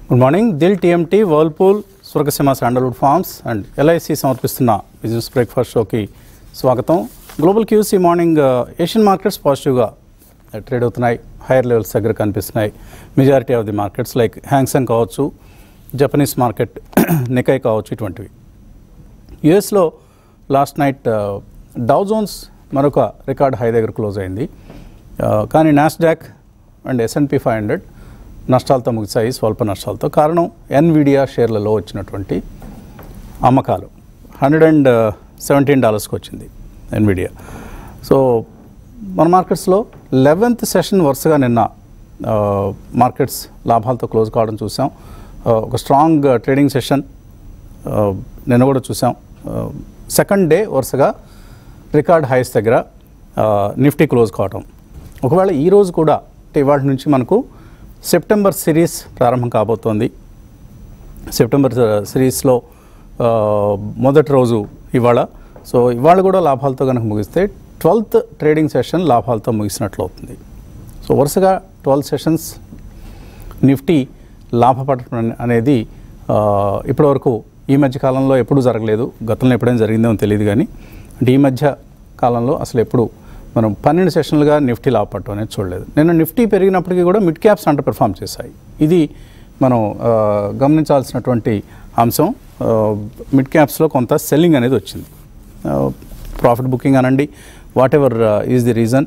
Good morning Dil TMT Whirlpool Swargaseema sandalwood farms and LIC సమర్పిస్తున్న business breakfast షోకి స్వాగతం global cues morning Asian markets పాజిటివ్గా trade అవుతున్నాయి higher levels దగ్గర కనిపిస్తున్నాయి majority of the markets like Hang Seng కావచ్చు జపనీస్ మార్కెట్ నికై కావచ్చు ఇటువంటివి యుఎస్లో లాస్ట్ నైట్ డౌ జోన్స్ మరొక రికార్డ్ హై దగ్గర క్లోజ్ అయింది Uh, కానీ Nasdaq and S and P five hundred నష్టాలతో ముగిశాయి స్వల్ప నష్టాలతో కారణం ఎన్విడియా షేర్లలో వచ్చినటువంటి అమ్మకాలు హండ్రెడ్ అండ్ సెవెంటీన్ డాలర్స్కి వచ్చింది ఎన్విడియా సో మన మార్కెట్స్లో లెవెన్త్ సెషన్ వరుసగా నిన్న మార్కెట్స్ లాభాలతో క్లోజ్ కావడం చూసాం Uh, ఒక స్ట్రాంగ్ ట్రేడింగ్ సెషన్ నిన్న కూడా చూసాం సెకండ్ డే వరుసగా రికార్డ్ హైస్ దగ్గర నిఫ్టీ క్లోజ్ కావటం ఒకవేళ ఈ రోజు కూడా అంటే ఇవాళ నుంచి మనకు సెప్టెంబర్ సిరీస్ ప్రారంభం కాబోతోంది సెప్టెంబర్ సిరీస్లో ఆ, మొదటి రోజు ఇవాళ సో ఇవాళ కూడా లాభాలతో కనుక ముగిస్తే ట్వెల్త్ ట్రేడింగ్ సెషన్ లాభాలతో ముగిసినట్లు అవుతుంది సో వరుసగా ట్వెల్వ్ సెషన్స్ నిఫ్టీ లాభపడటం అనే- అనేది ఆ, ఇప్పటివరకు ఈ మధ్య కాలంలో ఎప్పుడూ జరగలేదు గతంలో ఎప్పుడైనా జరిగిందేమో తెలియదు కానీ అంటే ఈ మధ్య కాలంలో అసలు ఎప్పుడు మనం పన్నెండు సెషన్లుగా నిఫ్టీ లాభపడటం అనేది చూడలేదు నిన్న నిఫ్టీ పెరిగినప్పటికీ కూడా మిడ్ క్యాప్స్ అండర్ పెర్ఫామ్ చేశాయి ఇది మనం ఆ, గమనించాల్సినటువంటి అంశం ఆ, మిడ్ క్యాప్స్లో కొంత సెల్లింగ్ అనేది వచ్చింది ప్రాఫిట్ బుకింగ్ అనండి whatever is the reason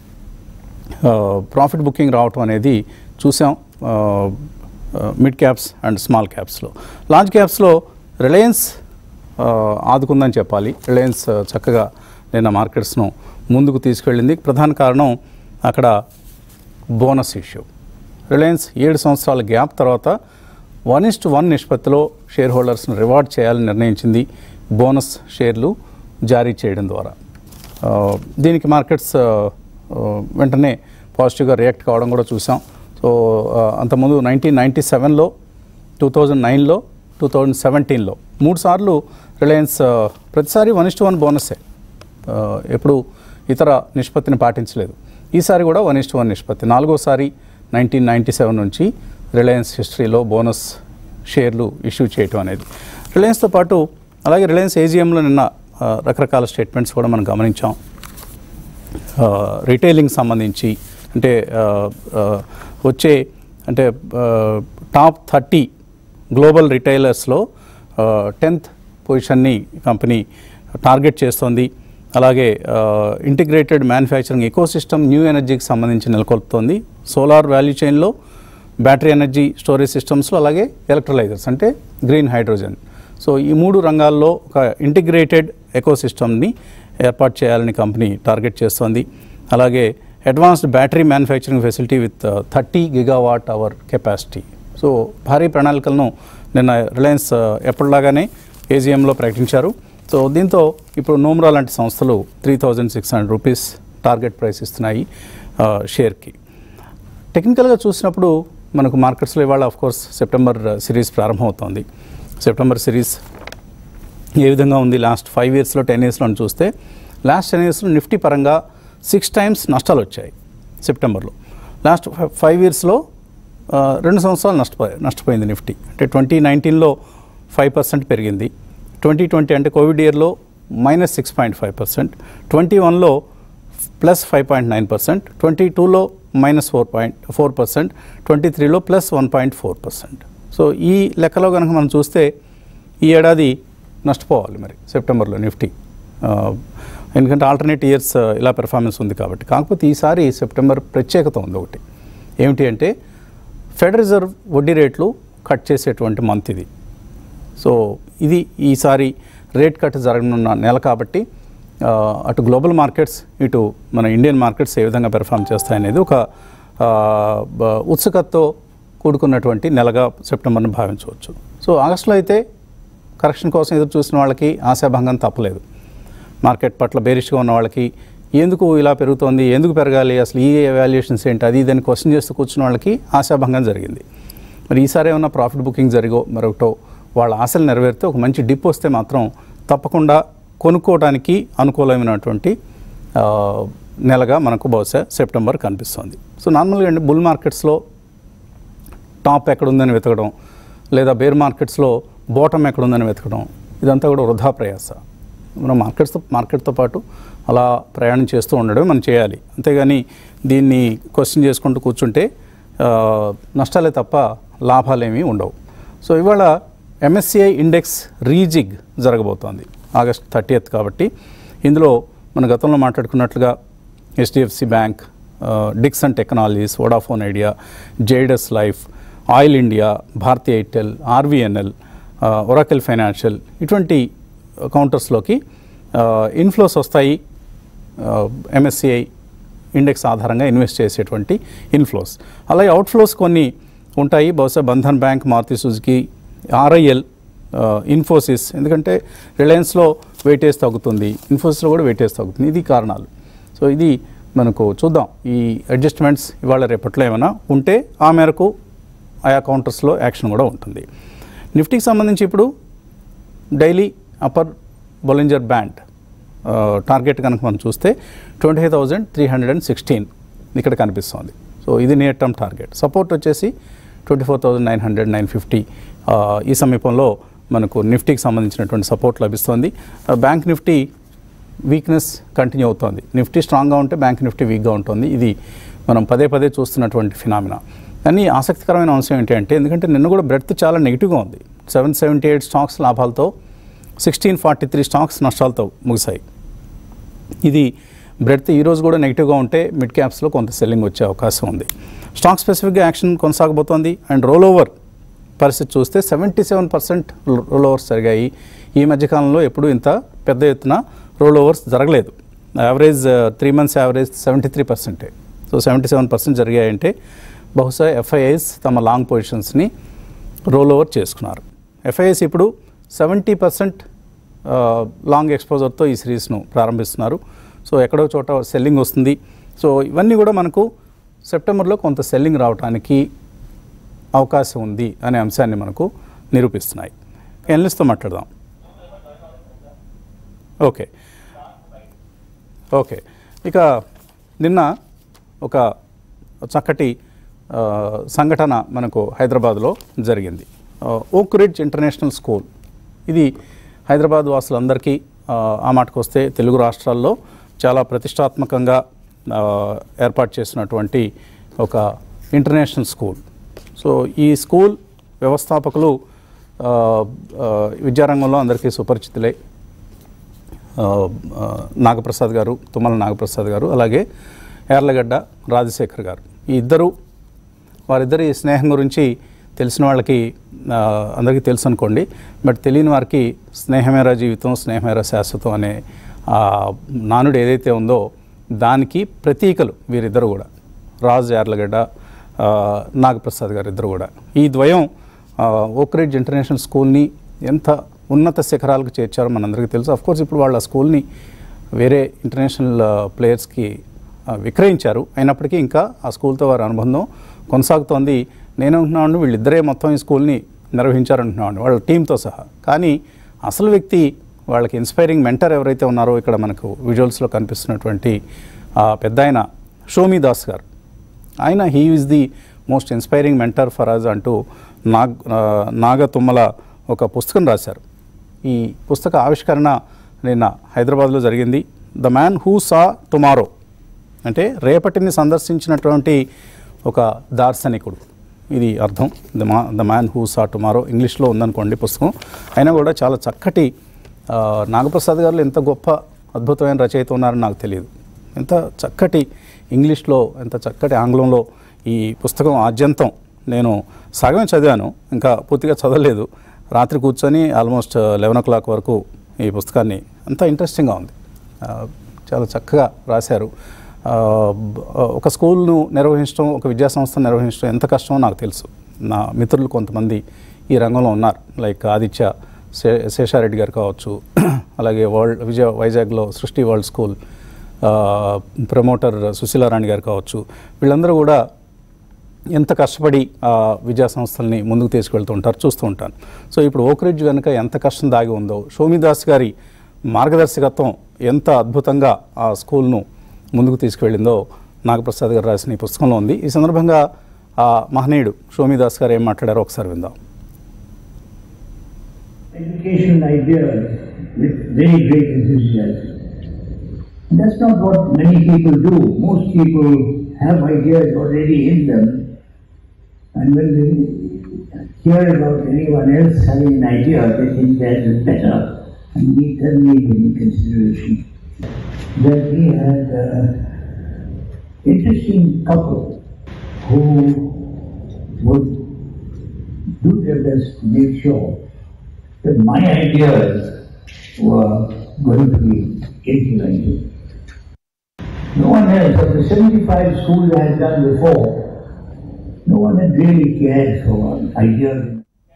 profit booking రావటం అనేది చూసాం మిడ్ క్యాప్స్ అండ్ స్మాల్ క్యాప్స్లో లార్జ్ క్యాప్స్లో రిలయన్స్ ఆ, ఆదుకుందని చెప్పాలి రిలయన్స్ ఆ, చక్కగా నిన్న మార్కెట్స్ను ముందుకు తీసుకెళ్ళింది ప్రధాన కారణం అక్కడ బోనస్ ఇష్యూ రిలయన్స్ ఏడు సంవత్సరాల గ్యాప్ తర్వాత వన్ ఇస్ట్ వన్ నిష్పత్తిలో షేర్ హోల్డర్స్ను రివార్డ్ చేయాలని నిర్ణయించింది బోనస్ షేర్లు జారీ చేయడం ద్వారా ఆ, దీనికి మార్కెట్స్ ఆ, ఆ, వెంటనే పాజిటివ్గా రియాక్ట్ కావడం కూడా చూసాం సో ఆ, అంతకుముందు నైన్టీన్ నైంటీ సెవెన్లో టూ థౌజండ్ నైన్లో టూ థౌజండ్ సెవెంటీన్లో మూడు సార్లు రిలయన్స్ ఆ, ప్రతిసారి వన్ ఇస్ట్ వన్ బోనస్సే ఆ, ఎప్పుడు ఇతర నిష్పత్తిని పాటించలేదు ఈసారి కూడా వన్ ఇస్ట్ వన్ నిష్పత్తి నాలుగోసారి నైన్టీన్ నైంటీ సెవెన్ నుంచి రిలయన్స్ హిస్టరీలో బోనస్ షేర్లు ఇష్యూ చేయటం అనేది రిలయన్స్తో పాటు అలాగే రిలయన్స్ ఏజిఎంలో నిన్న ఆ, రకరకాల స్టేట్మెంట్స్ కూడా మనం గమనించాం ఆ, రీటైలింగ్ సంబంధించి అంటే ఆ, ఆ, వచ్చే అంటే ఆ, టాప్ థర్టీ గ్లోబల్ రిటైలర్స్లో టెన్త్ పొజిషన్ని కంపెనీ టార్గెట్ చేస్తోంది అలాగే ఇంటిగ్రేటెడ్ మ్యానుఫ్యాక్చరింగ్ ఎకోసిస్టమ్ న్యూ ఎనర్జీకి సంబంధించి నెలకొల్పుతోంది సోలార్ వాల్యూ చైన్లో బ్యాటరీ ఎనర్జీ స్టోరేజ్ సిస్టమ్స్లో అలాగే ఎలక్ట్రోలైజర్స్ అంటే గ్రీన్ హైడ్రోజన్ సో ఈ మూడు రంగాల్లో ఒక ఇంటిగ్రేటెడ్ ఎకోసిస్టమ్ని ఏర్పాటు చేయాలని కంపెనీ టార్గెట్ చేస్తోంది అలాగే advanced battery manufacturing facility with thirty gigawatt hour capacity so భారీ ప్రణాళికలను నిన్న రిలయన్స్ ఆ, ఎప్పటిలాగానే ఏజిఎంలో ప్రకటించారు సో దీంతో ఇప్పుడు నోమ్రా లాంటి సంస్థలు three thousand six hundred rupees target price ఇస్తున్నాయి ఆ, షేర్కి టెక్నికల్గా చూసినప్పుడు మనకు మార్కెట్స్లో ఇవాళ ఆఫ్ కోర్స్ సెప్టెంబర్ సిరీస్ ప్రారంభమవుతోంది సెప్టెంబర్ సిరీస్ ఏ విధంగా ఉంది లాస్ట్ ఫైవ్ ఇయర్స్లో టెన్ ఇయర్స్లో అని చూస్తే లాస్ట్ టెన్ ఇయర్స్లో నిఫ్టీ పరంగా సిక్స్ టైమ్స్ నష్టాలు వచ్చాయి సెప్టెంబర్లో లాస్ట్ ఫైవ్ ఇయర్స్లో రెండు సంవత్సరాలు నష్టపోయి నష్టపోయింది నిఫ్టీ అంటే ట్వంటీ నైన్టీన్లో ఫైవ్ పర్సెంట్ పెరిగింది ట్వంటీ ట్వంటీ అంటే కోవిడ్ ఇయర్లో minus six point five percent twenty వన్లో plus five point nine percent twenty టూలో minus four point four percent twenty త్రీలో plus one point four percent so ఈ లెక్కలో కనుక మనం చూస్తే ఈ ఏడాది నష్టపోవాలి మరి సెప్టెంబర్లో నిఫ్టీ ఆ, ఎందుకంటే ఆల్టర్నేట్ ఇయర్స్ ఇలా పెర్ఫార్మెన్స్ ఉంది కాబట్టి కాకపోతే ఈసారి సెప్టెంబర్ ప్రత్యేకత ఉంది ఒకటి ఏమిటి అంటే ఫెడరల్ రిజర్వ్ వడ్డీ రేట్లు కట్ చేసేటువంటి మంత్ ఇది సో ఇది ఈసారి రేట్ కట్ జరగనున్న నెల కాబట్టి ఆ, అటు గ్లోబల్ మార్కెట్స్ ఇటు మన ఇండియన్ మార్కెట్స్ ఏ విధంగా పెర్ఫామ్ చేస్తాయనేది ఒక ఆ, బ- ఉత్సుకతతో కూడుకున్నటువంటి నెలగా సెప్టెంబర్ని భావించవచ్చు సో ఆగస్టులో అయితే కరెక్షన్ కోసం ఎదురు చూసిన వాళ్ళకి ఆశాభంగం తప్పలేదు మార్కెట్ పట్ల బేరిష్గా ఉన్న వాళ్ళకి ఎందుకు ఇలా పెరుగుతోంది ఎందుకు పెరగాలి అసలు ఈ వాల్యుయేషన్స్ ఏంటి అది ఇదని క్వశ్చన్ చేస్తూ కూర్చున్న వాళ్ళకి ఆశాభంగం జరిగింది మరి ఈసారి ఏమన్నా ప్రాఫిట్ బుకింగ్ జరిగో మరొకటో వాళ్ళ ఆశలు నెరవేరితే ఒక మంచి డిప్ వస్తే మాత్రం తప్పకుండా కొనుక్కోవడానికి అనుకూలమైనటువంటి ఆ, నెలగా మనకు బహుశా సెప్టెంబర్ కనిపిస్తుంది సో నార్మల్గా అండి బుల్ మార్కెట్స్లో టాప్ ఎక్కడ ఉందని వెతకడం లేదా బేర్ మార్కెట్స్లో బాటమ్ ఎక్కడుందని వెతకడం ఇదంతా కూడా వృధా ప్రయాస మనం మార్కెట్స్తో మార్కెట్తో పాటు అలా ప్రయాణం చేస్తూ ఉండడమే మనం చేయాలి అంతేగాని దీన్ని క్వశ్చన్ చేసుకుంటూ కూర్చుంటే ఆ, నష్టాలే తప్ప లాభాలేమీ ఉండవు సో ఇవాళ ఎంఎస్సిఐ ఇండెక్స్ రీజిగ్ జరగబోతోంది ఆగస్ట్ థర్టీయత్ కాబట్టి ఇందులో మన గతంలో మాట్లాడుకున్నట్లుగా HDFC bank Dixon technologies Vodafone Idea Zydus life oil India Bharti Airtel RVNL Oracle financial ఇటువంటి కౌంటర్స్లోకి ఇన్ఫ్లోస్ వస్తాయి ఎంఎస్సిఐ ఇండెక్స్ ఆధారంగా ఇన్వెస్ట్ చేసేటువంటి ఇన్ఫ్లోస్ అలాగే అవుట్ఫ్లోస్ కొన్ని ఉంటాయి బహుశా Bandhan bank Maruti Suzuki RIL Infosys ఎందుకంటే రిలయన్స్లో వెయిటేజ్ తగ్గుతుంది ఇన్ఫోసిస్లో కూడా వెయిటేజ్ తగ్గుతుంది ఇది కారణాలు సో ఇది మనకు చూద్దాం ఈ అడ్జస్ట్మెంట్స్ ఇవాళ రేపట్లో ఏమైనా ఉంటే ఆ మేరకు ఆయా కౌంటర్స్లో యాక్షన్ కూడా ఉంటుంది నిఫ్టీకి సంబంధించి ఇప్పుడు daily upper Bollinger band target కనుక మనం చూస్తే twenty five thousand three hundred and sixteen ఇక్కడ కనిపిస్తుంది సో ఇది నియర్ టర్మ్ టార్గెట్ సపోర్ట్ వచ్చేసి twenty four thousand nine hundred nine fifty ఈ సమీపంలో మనకు నిఫ్టీకి సంబంధించినటువంటి సపోర్ట్ లభిస్తుంది బ్యాంక్ నిఫ్టీ వీక్నెస్ కంటిన్యూ అవుతోంది నిఫ్టీ స్ట్రాంగ్గా ఉంటే బ్యాంక్ నిఫ్టీ వీక్గా ఉంటుంది ఇది మనం పదే పదే చూస్తున్నటువంటి ఫినామినా కానీ ఆసక్తికరమైన అంశం ఏంటి అంటే ఎందుకంటే నిన్న కూడా బ్రెడ్త్ చాలా నెగిటివ్గా ఉంది సెవెన్ సెవెంటీ ఎయిట్ స్టాక్స్ లాభాలతో సిక్స్టీన్ ఫార్టీ త్రీ స్టాక్స్ నష్టాలతో ముగిశాయి ఇది బ్రెడ్త్ ఈ రోజు కూడా నెగిటివ్గా ఉంటే మిడ్ క్యాప్స్లో కొంత సెల్లింగ్ వచ్చే అవకాశం ఉంది స్టాక్ స్పెసిఫిక్గా యాక్షన్ కొనసాగబోతోంది అండ్ రోల్ ఓవర్ పరిస్థితి చూస్తే seventy seven percent roll overs జరిగాయి ఈ మధ్యకాలంలో ఎప్పుడూ ఇంత పెద్ద ఎత్తున రోల్ ఓవర్స్ జరగలేదు average three months average seventy three పర్సెంటే సో సెవెంటీ సెవెన్ పర్సెంట్ జరిగాయంటే బహుశా ఎఫ్ఐఐస్ తమ లాంగ్ పొజిషన్స్ని రోల్ ఓవర్ చేసుకున్నారు ఎఫ్ఐఎస్ ఇప్పుడు సెవెంటీ పర్సెంట్ లాంగ్ ఎక్స్పోజర్తో ఈ సిరీస్ను ప్రారంభిస్తున్నారు సో ఎక్కడో చోట సెల్లింగ్ వస్తుంది సో ఇవన్నీ కూడా మనకు సెప్టెంబర్లో కొంత సెల్లింగ్ రావడానికి అవకాశం ఉంది అనే అంశాన్ని మనకు నిరూపిస్తున్నాయి ఎన్లిస్ట్తో మాట్లాడదాం ఓకే ఓకే ఇక నిన్న ఒక చక్కటి ఆ, సంఘటన మనకు హైదరాబాద్లో జరిగింది ఓక్ రిడ్జ్ ఇంటర్నేషనల్ స్కూల్ ఇది హైదరాబాద్ వాసులందరికీ ఆ, ఆ మాటకు వస్తే తెలుగు రాష్ట్రాల్లో చాలా ప్రతిష్టాత్మకంగా ఆ, ఏర్పాటు చేసినటువంటి ఒక ఇంటర్నేషనల్ స్కూల్ సో ఈ స్కూల్ వ్యవస్థాపకులు ఆ, ఆ, విద్యారంగంలో అందరికీ సుపరిచితులే ఆ, ఆ, నాగప్రసాద్ గారు తుమ్మల నాగప్రసాద్ గారు అలాగే యార్లగడ్డ రాజశేఖర్ గారు ఈ ఇద్దరు వారిద్దరి స్నేహం గురించి తెలిసిన వాళ్ళకి ఆ, అందరికీ తెలుసు అనుకోండి బట్ తెలియని వారికి స్నేహమేరా జీవితం స్నేహమేరా శాశ్వతం అనే ఆ నానుడు ఏదైతే ఉందో దానికి ప్రతీకలు వీరిద్దరు కూడా రాజు యార్లగడ్డ ఆ, నాగప్రసాద్ గారు ఇద్దరు కూడా ఈ ద్వయం ఓక్రిడ్జ్ ఇంటర్నేషనల్ స్కూల్ని ఎంత ఉన్నత శిఖరాలకు చేర్చారో మనందరికీ తెలుసు అఫ్ కోర్స్ ఇప్పుడు వాళ్ళు ఆ స్కూల్ని వేరే ఇంటర్నేషనల్ ప్లేయర్స్కి విక్రయించారు అయినప్పటికీ ఇంకా ఆ స్కూల్తో వారి అనుబంధం కొనసాగుతోంది నేను అంటున్నాను వీళ్ళిద్దరే మొత్తం ఈ స్కూల్ని నిర్వహించారంటున్నాను వాళ్ళ టీంతో సహా కానీ అసలు వ్యక్తి వాళ్ళకి ఇన్స్పైరింగ్ మెంటర్ ఎవరైతే ఉన్నారో ఇక్కడ మనకు విజువల్స్లో కనిపిస్తున్నటువంటి ఆ పెద్ద ఆయన షోమి దాస్ గారు ఆయన he is the most inspiring mentor for us అంటూ నాగ్ ఆ, నాగ తుమ్మల ఒక పుస్తకం రాశారు ఈ పుస్తక ఆవిష్కరణ నిన్న హైదరాబాద్లో జరిగింది the man who saw tomorrow అంటే రేపటిని సందర్శించినటువంటి ఒక దార్శనికుడు ఇది అర్థం the ma the man who saw tomorrow ఇంగ్లీష్లో ఉందనుకోండి పుస్తకం అయినా కూడా చాలా చక్కటి ఆ, నాగప్రసాద్ గారు ఎంత గొప్ప అద్భుతమైన రచయిత ఉన్నారని నాకు తెలియదు ఎంత చక్కటి ఇంగ్లీష్లో ఎంత చక్కటి ఆంగ్లంలో ఈ పుస్తకం ఆద్యంతం నేను సగమే చదివాను ఇంకా పూర్తిగా చదవలేదు రాత్రి కూర్చొని ఆల్మోస్ట్ లెవెన్ ఓ క్లాక్ వరకు ఈ పుస్తకాన్ని అంత ఇంట్రెస్టింగ్గా ఉంది ఆ, చాలా చక్కగా రాశారు ఆ, బ- ఒక స్కూల్ను నిర్వహించడం ఒక విద్యా సంస్థను నిర్వహించడం ఎంత కష్టమో నాకు తెలుసు నా మిత్రులు కొంతమంది ఈ రంగంలో ఉన్నారు లైక్ ఆదిత్య శే శేషారెడ్డి గారు కావచ్చు అలాగే వరల్డ్ విజయ వైజాగ్లో సృష్టి వరల్డ్ స్కూల్ ఆ, ప్రమోటర్ సుశీలారాణి గారు కావచ్చు వీళ్ళందరూ కూడా ఎంత కష్టపడి ఆ విద్యా సంస్థల్ని ముందుకు తీసుకెళ్తూ ఉంటారు చూస్తూ ఉంటాను సో ఇప్పుడు ఓక్రిడ్జ్ వెనుక ఎంత కష్టం దాగి ఉందో షోమిదాస్ గారి మార్గదర్శకత్వం ఎంత అద్భుతంగా ఆ స్కూల్ను ముందుకు తీసుకువెళ్ళిందో నాగప్రసాద్ గారు రాసిన ఈ పుస్తకంలో ఉంది ఈ సందర్భంగా ఆ మహనీయుడు షోమిదాస్ గారు ఏం మాట్లాడారో ఒకసారి విందాం educational ideas with very great enthusiasm. That's not what many people do. Most people have ideas already in them, and when they hear about anyone else having an idea, they think theirs is better, and we can take into consideration that we had an interesting couple who would do their best to make sure that my ideas were going to be implemented. No one else, of the 75 schools I had done before, no one had really cared for ideas.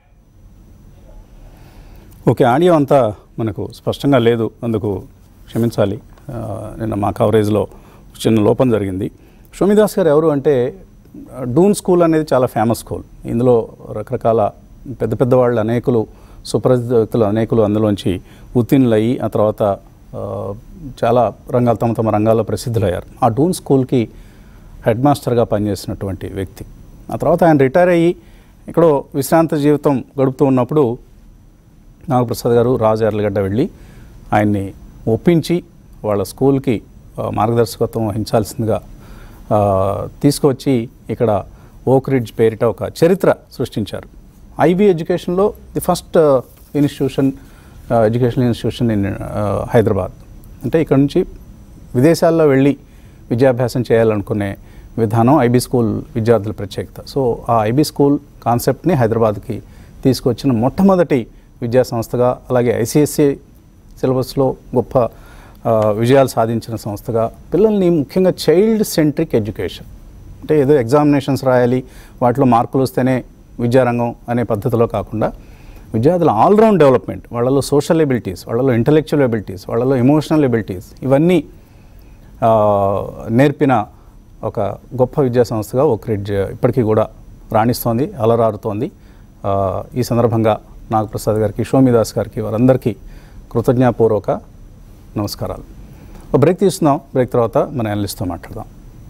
Okay audio అంతా మనకు స్పష్టంగా లేదు అందుకు క్షమించాలి ఆ, నిన్న మా కవరేజ్లో చిన్న లోపం జరిగింది షోమిదాస్ గారు ఎవరు అంటే ఆ, డూన్ స్కూల్ అనేది చాలా ఫేమస్ స్కూల్ ఇందులో రకరకాల పెద్ద పెద్ద వాళ్ళు అనేకులు సుప్రసిద్ధ వ్యక్తులు అనేకులు అందులోంచి ఉత్తీర్ణులయ్యి ఆ తర్వాత ఆ, చాలా రంగాలు తమ తమ రంగాల్లో ప్రసిద్ధులయ్యారు ఆ డూన్ స్కూల్కి హెడ్ మాస్టర్గా పనిచేసినటువంటి వ్యక్తి ఆ తర్వాత ఆయన రిటైర్ అయ్యి ఎక్కడో విశ్రాంత జీవితం గడుపుతూ ఉన్నప్పుడు నాగప్రసాద్ గారు రాజు ఎర్లగడ్డ వెళ్ళి ఆయన్ని ఒప్పించి వాళ్ళ స్కూల్కి ఆ, మార్గదర్శకత్వం వహించాల్సిందిగా ఆ, తీసుకువచ్చి ఇక్కడ ఓక్ రిడ్జ్ పేరిట ఒక చరిత్ర సృష్టించారు ఐబీ ఎడ్యుకేషన్లో the first institution educational institution in Hyderabad అంటే ఇక్కడ నుంచి విదేశాల్లో వెళ్ళి విద్యాభ్యాసం చేయాలనుకునే విధానం ఐబీ స్కూల్ విద్యార్థుల ప్రత్యేకత సో ఆ ఐబీ స్కూల్ కాన్సెప్ట్ని హైదరాబాద్కి తీసుకొచ్చిన మొట్టమొదటి విద్యా సంస్థగా అలాగే ఐసిఎస్సి సిలబస్లో గొప్ప ఆ, విజయాలు సాధించిన సంస్థగా పిల్లల్ని ముఖ్యంగా చైల్డ్ సెంట్రిక్ ఎడ్యుకేషన్ అంటే ఏదో ఎగ్జామినేషన్స్ రాయాలి వాటిలో మార్కులు వస్తేనే విద్యారంగం అనే పద్ధతిలో కాకుండా విద్యార్థుల ఆల్రౌండ్ డెవలప్మెంట్ వాళ్ళలో సోషల్ ఎబిలిటీస్ వాళ్ళలో ఇంటలెక్చువల్ ఎబిలిటీస్ వాళ్ళలో ఎమోషనల్ ఎబిలిటీస్ ఇవన్నీ ఆ, నేర్పిన ఒక గొప్ప విద్యా సంస్థగా ఒక రిడ్జ్ ఇప్పటికీ కూడా రాణిస్తోంది అలరారుతోంది ఆ, ఈ సందర్భంగా నాగప్రసాద్ గారికి షోమిదాస్ గారికి వారందరికీ కృతజ్ఞాపూర్వక నమస్కారాలు ఒక బ్రేక్ తీసుకుందాం బ్రేక్ తర్వాత మన అనలిస్ట్తో మాట్లాడదాం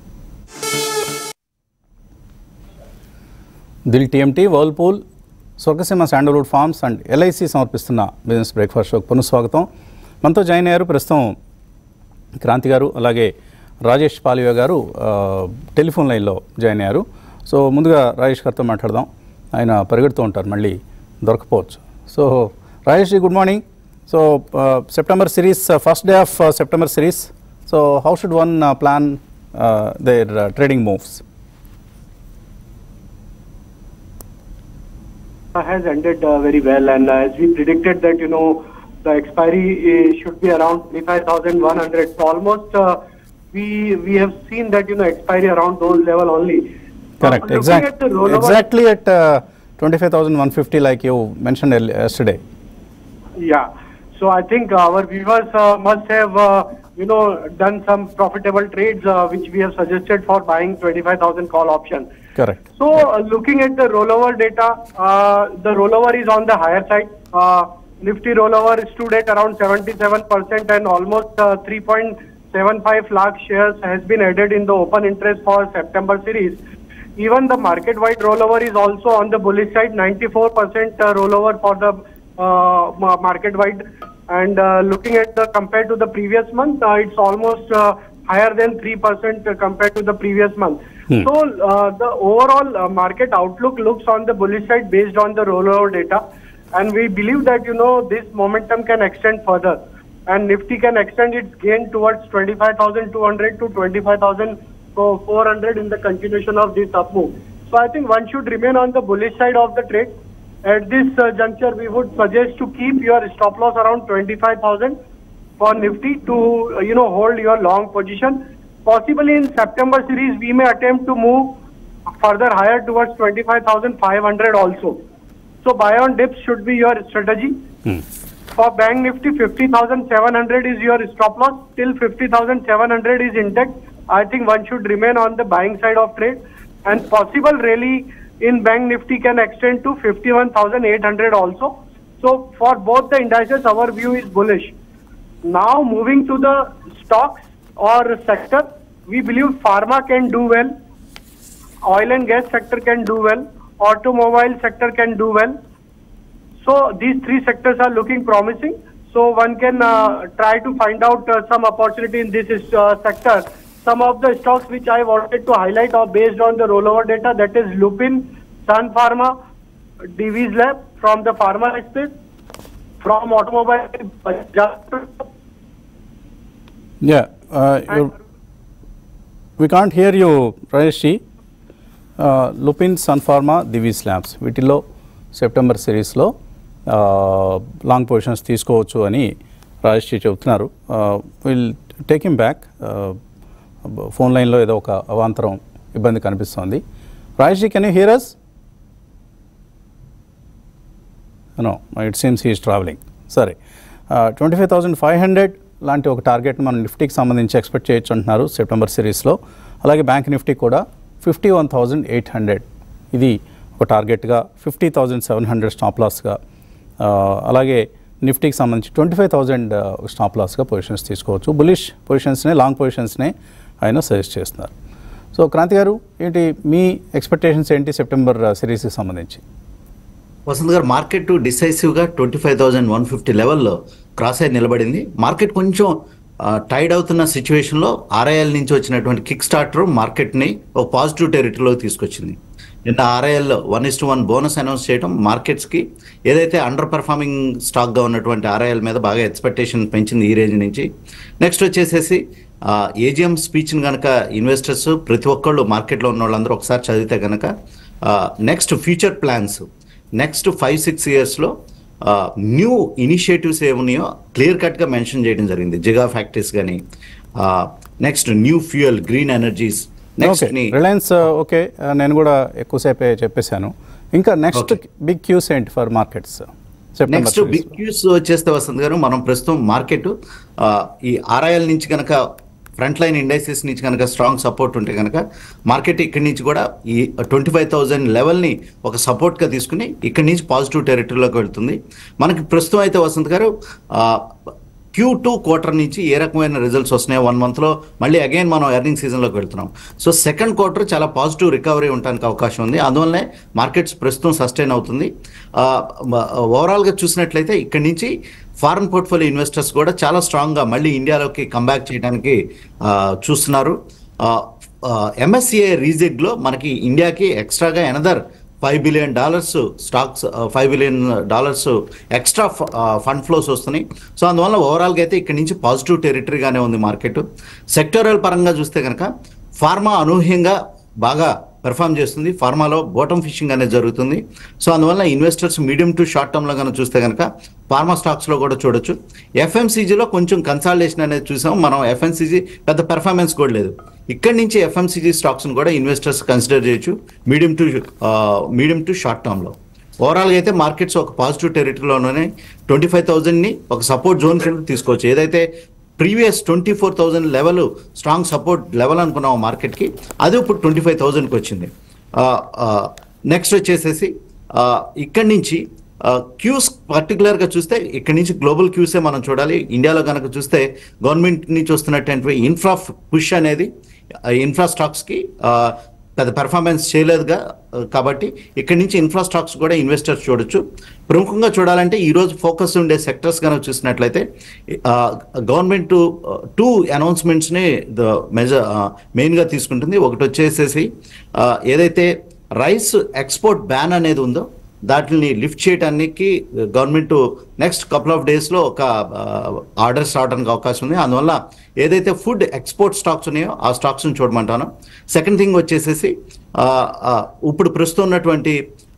Dil TMT Whirlpool Swargaseema sandalwood farms and LIC సమర్పిస్తున్న బిజినెస్ బ్రేక్ఫాస్ట్ షోకి పునఃస్వాగతం మనతో జాయిన్ అయ్యారు ప్రస్తుతం క్రాంతి గారు అలాగే రాజేష్ పాలియా గారు ఆ, టెలిఫోన్ లైన్లో జాయిన్ అయ్యారు సో ముందుగా రాజేష్ గారితో మాట్లాడదాం ఆయన పరిగెడుతూ ఉంటారు మళ్ళీ దొరకపోవచ్చు so Rajesh good morning so September series first day of September series so how should one plan their trading moves has ended uh, very well, and uh, as we predicted that you know the expiry uh, should be around 25,100. So almost uh, we we have seen that you know expiry around those level only. Correct. Uh, looking Exact. at the rollover- Exactly at uh, 25,150, like you mentioned earl- yesterday. Yeah. So I think our viewers uh, must have uh, you know done some profitable trades uh, which we have suggested for buying 25,000 call option. Correct. So, uh, looking at the rollover data, uh, the rollover is on the higher side. Uh, Nifty rollover stood at around 77% and almost uh, 3.75 lakh shares has been added in the open interest for September series. Even the market-wide rollover is also on the bullish side, 94% uh, rollover for the uh, ma- market-wide. And uh, looking at the compared to the previous month, uh, it's almost uh, higher than 3% uh, compared to the previous month. Hmm. So uh, the overall uh, market outlook looks on the bullish side based on the rollover data, and we believe that you know this momentum can extend further, and Nifty can extend its gain towards 25,200 to 25,400 in the continuation of this up move. So I think one should remain on the bullish side of the trade. At this uh, juncture, we would suggest to keep your stop loss around 25,000 for Nifty to uh, you know hold your long position. Possibly in September series, we may attempt to move further higher towards 25,500 also. So buy on dips should be your strategy. Hmm. For Bank Nifty, 50,700 is your stop loss. Till 50,700 is intact. I think one should remain on the buying side of trade. And possible rally in Bank Nifty can extend to 51,800 also. So for both the indices, our view is bullish. Now moving to the stocks or sector, we believe pharma can do well, oil and gas sector can do well, automobile sector can do well. So these three sectors are looking promising. So one can uh, try to find out uh, some opportunity in this uh, sector. Some of the stocks which I wanted to highlight are based on the rollover data. That is Lupin, Sun Pharma, Divi's Lab from the pharma space, from automobile. Bajaj, Yeah, uh, you're- we can't hear you, Rajesh ji. Uh, Lupin, Sun Pharma, Divi's Labs వీటిల్లో September సిరీస్లో long positions తీసుకోవచ్చు అని రాజేష్ జీ చెబుతున్నారు will take him back phone లైన్లో ఏదో ఒక అవాంతరం ఇబ్బంది కనిపిస్తోంది Rajesh ji can you hear us no it seems he's travelling సరే twenty five thousand five hundred లాంటి ఒక టార్గెట్ మనం నిఫ్టీకి సంబంధించి ఎక్స్పెక్ట్ చేయొచ్చు అంటున్నారు సెప్టెంబర్ సిరీస్లో అలాగే బ్యాంక్ నిఫ్టీ కూడా fifty one thousand eight hundred ఇది ఒక టార్గెట్గా fifty thousand seven hundred stop లాస్గా అలాగే నిఫ్టీకి సంబంధించి ట్వంటీ ఫైవ్ థౌజండ్ స్టాప్ లాస్గా పొజిషన్స్ తీసుకోవచ్చు బులిష్ పొజిషన్స్నే లాంగ్ పొజిషన్స్నే ఆయన సజెస్ట్ చేస్తున్నారు సో క్రాంతి గారు ఏంటి మీ ఎక్స్పెక్టేషన్స్ ఏంటి సెప్టెంబర్ సిరీస్కి సంబంధించి వసంత్ గారు మార్కెట్ డిసైసివ్గా twenty five thousand one fifty లెవెల్లో క్రాస్ అయి నిలబడింది మార్కెట్ కొంచెం టైడ్ అవుతున్న సిచ్యువేషన్లో ఆర్ఐఎల్ నుంచి వచ్చినటువంటి కిక్ స్టార్టర్ మార్కెట్ని ఒక పాజిటివ్ టెరిటరీలోకి తీసుకొచ్చింది నిన్న RIL one is to one bonus announce చేయడం మార్కెట్స్కి ఏదైతే అండర్ పర్ఫార్మింగ్ స్టాక్గా ఉన్నటువంటి ఆర్ఐఎల్ మీద బాగా ఎక్స్పెక్టేషన్ పెంచింది ఈ రేంజ్ నుంచి నెక్స్ట్ వచ్చేసేసి ఏజిఎం స్పీచ్ని కనుక ఇన్వెస్టర్స్ ప్రతి ఒక్కళ్ళు మార్కెట్లో ఉన్న వాళ్ళందరూ ఒకసారి చదివితే కనుక next future plans next five six ఇయర్స్లో న్యూ ఇనిషియేటివ్స్ ఏమున్నాయో క్లియర్ కట్గా మెన్షన్ చేయడం జరిగింది జిగా ఫ్యాక్టరీస్ కానీ next new fuel green energies next okay Reliance okay నేను కూడా ఎక్కువసేపే చెప్పేశాను ఇంకా నెక్స్ట్ Okay. బిగ్ క్యూస్ ఏంటి for markets next big cues వచ్చేస్తే వస్తుంది గారు మనం ప్రస్తుతం మార్కెట్ ఈ ఆర్ఐఎల్ నుంచి కనుక ఫ్రంట్ లైన్ ఇండైసెస్ నుంచి కనుక స్ట్రాంగ్ సపోర్ట్ ఉంటే కనుక మార్కెట్ ఇక్కడి నుంచి కూడా ఈ ట్వంటీ ఫైవ్ థౌజండ్ లెవెల్ని ఒక సపోర్ట్గా తీసుకుని ఇక్కడి నుంచి పాజిటివ్ టెరిటరీలోకి వెళ్తుంది మనకి ప్రస్తుతం అయితే వసంత్ గారు క్యూ టూ క్వార్టర్ నుంచి ఏ రకమైన రిజల్ట్స్ వస్తున్నాయి వన్ మంత్లో మళ్ళీ అగైన్ మనం ఎర్నింగ్ సీజన్లోకి వెళ్తున్నాం సో సెకండ్ క్వార్టర్ చాలా పాజిటివ్ రికవరీ ఉండడానికి అవకాశం ఉంది అందువల్లనే మార్కెట్స్ ప్రస్తుతం సస్టైన్ అవుతుంది ఓవరాల్గా చూసినట్లయితే ఇక్కడి నుంచి ఫారెన్ పోర్ట్ఫోలియో ఇన్వెస్టర్స్ కూడా చాలా స్ట్రాంగ్గా మళ్ళీ ఇండియాలోకి కంబ్యాక్ చేయడానికి ఆ, చూస్తున్నారు ఎంఎస్సిఐ రీజెగ్లో మనకి ఇండియాకి ఎక్స్ట్రాగా another five billion dollars stocks five billion dollars extra fund flows వస్తున్నాయి సో అందువల్ల ఓవరాల్గా అయితే ఇక్కడ నుంచి పాజిటివ్ టెరిటరీగానే ఉంది మార్కెట్ సెక్టోరల్ పరంగా చూస్తే కనుక ఫార్మా అనూహ్యంగా బాగా పెర్ఫామ్ చేస్తుంది ఫార్మాలో బాటమ్ ఫిషింగ్ అనేది జరుగుతుంది సో అందువల్ల ఇన్వెస్టర్స్ మీడియం టు షార్ట్ టర్మ్లో కనుక చూస్తే కనుక ఫార్మా స్టాక్స్లో కూడా చూడొచ్చు ఎఫ్ఎంసీజీలో కొంచెం కన్సాలిడేషన్ అనేది చూసాం మనం ఎఫ్ఎంసీజీ పెద్ద పెర్ఫార్మెన్స్ కూడా లేదు ఇక్కడి నుంచి ఎఫ్ఎంసీజీ స్టాక్స్ని కూడా ఇన్వెస్టర్స్ కన్సిడర్ చేయొచ్చు medium to medium to short టర్మ్లో ఓవరాల్గా అయితే మార్కెట్స్ ఒక పాజిటివ్ టెరిటరీలోనే ట్వంటీ ఫైవ్ థౌజండ్ని ఒక సపోర్ట్ జోన్ కింద తీసుకోవచ్చు ఏదైతే previous twenty four thousand level strong support level అనుకున్నాం మార్కెట్కి అది ఇప్పుడు ట్వంటీ ఫైవ్ థౌజండ్కి వచ్చింది నెక్స్ట్ వచ్చేసేసి ఆ, ఇక్కడి నుంచి క్యూస్ పర్టికులర్గా చూస్తే ఇక్కడి నుంచి గ్లోబల్ క్యూసే మనం చూడాలి ఇండియాలో కనుక చూస్తే గవర్నమెంట్ నుంచి వస్తున్నటువంటి ఇన్ఫ్రా పుష్ అనేది ఇన్ఫ్రా స్టాక్స్కి పెద్ద పెర్ఫార్మెన్స్ చేయలేదుగా ఆ, కాబట్టి ఇక్కడి నుంచి ఇన్ఫ్రా స్టాక్స్ కూడా ఇన్వెస్టర్స్ చూడొచ్చు ప్రముఖంగా చూడాలంటే ఈ రోజు ఫోకస్ ఉండే సెక్టర్స్ కనుక చూసినట్లయితే గవర్నమెంట్ టూ అనౌన్స్మెంట్స్ని ద మెజర్ మెయిన్గా తీసుకుంటుంది ఒకటి వచ్చేసేసి ఆ, ఏదైతే రైస్ ఎక్స్పోర్ట్ బ్యాన్ అనేది ఉందో దాటిని లిఫ్ట్ చేయడానికి గవర్నమెంట్ నెక్స్ట్ కపుల్ ఆఫ్ డేస్లో ఒక ఆర్డర్స్ రావడానికి అవకాశం ఉంది అందువల్ల ఏదైతే ఫుడ్ ఎక్స్పోర్ట్ స్టాక్స్ ఉన్నాయో ఆ స్టాక్స్ని చూడమంటాను సెకండ్ థింగ్ వచ్చేసేసి ఆ, ఆ, ఇప్పుడు ప్రస్తుతం ఉన్నటువంటి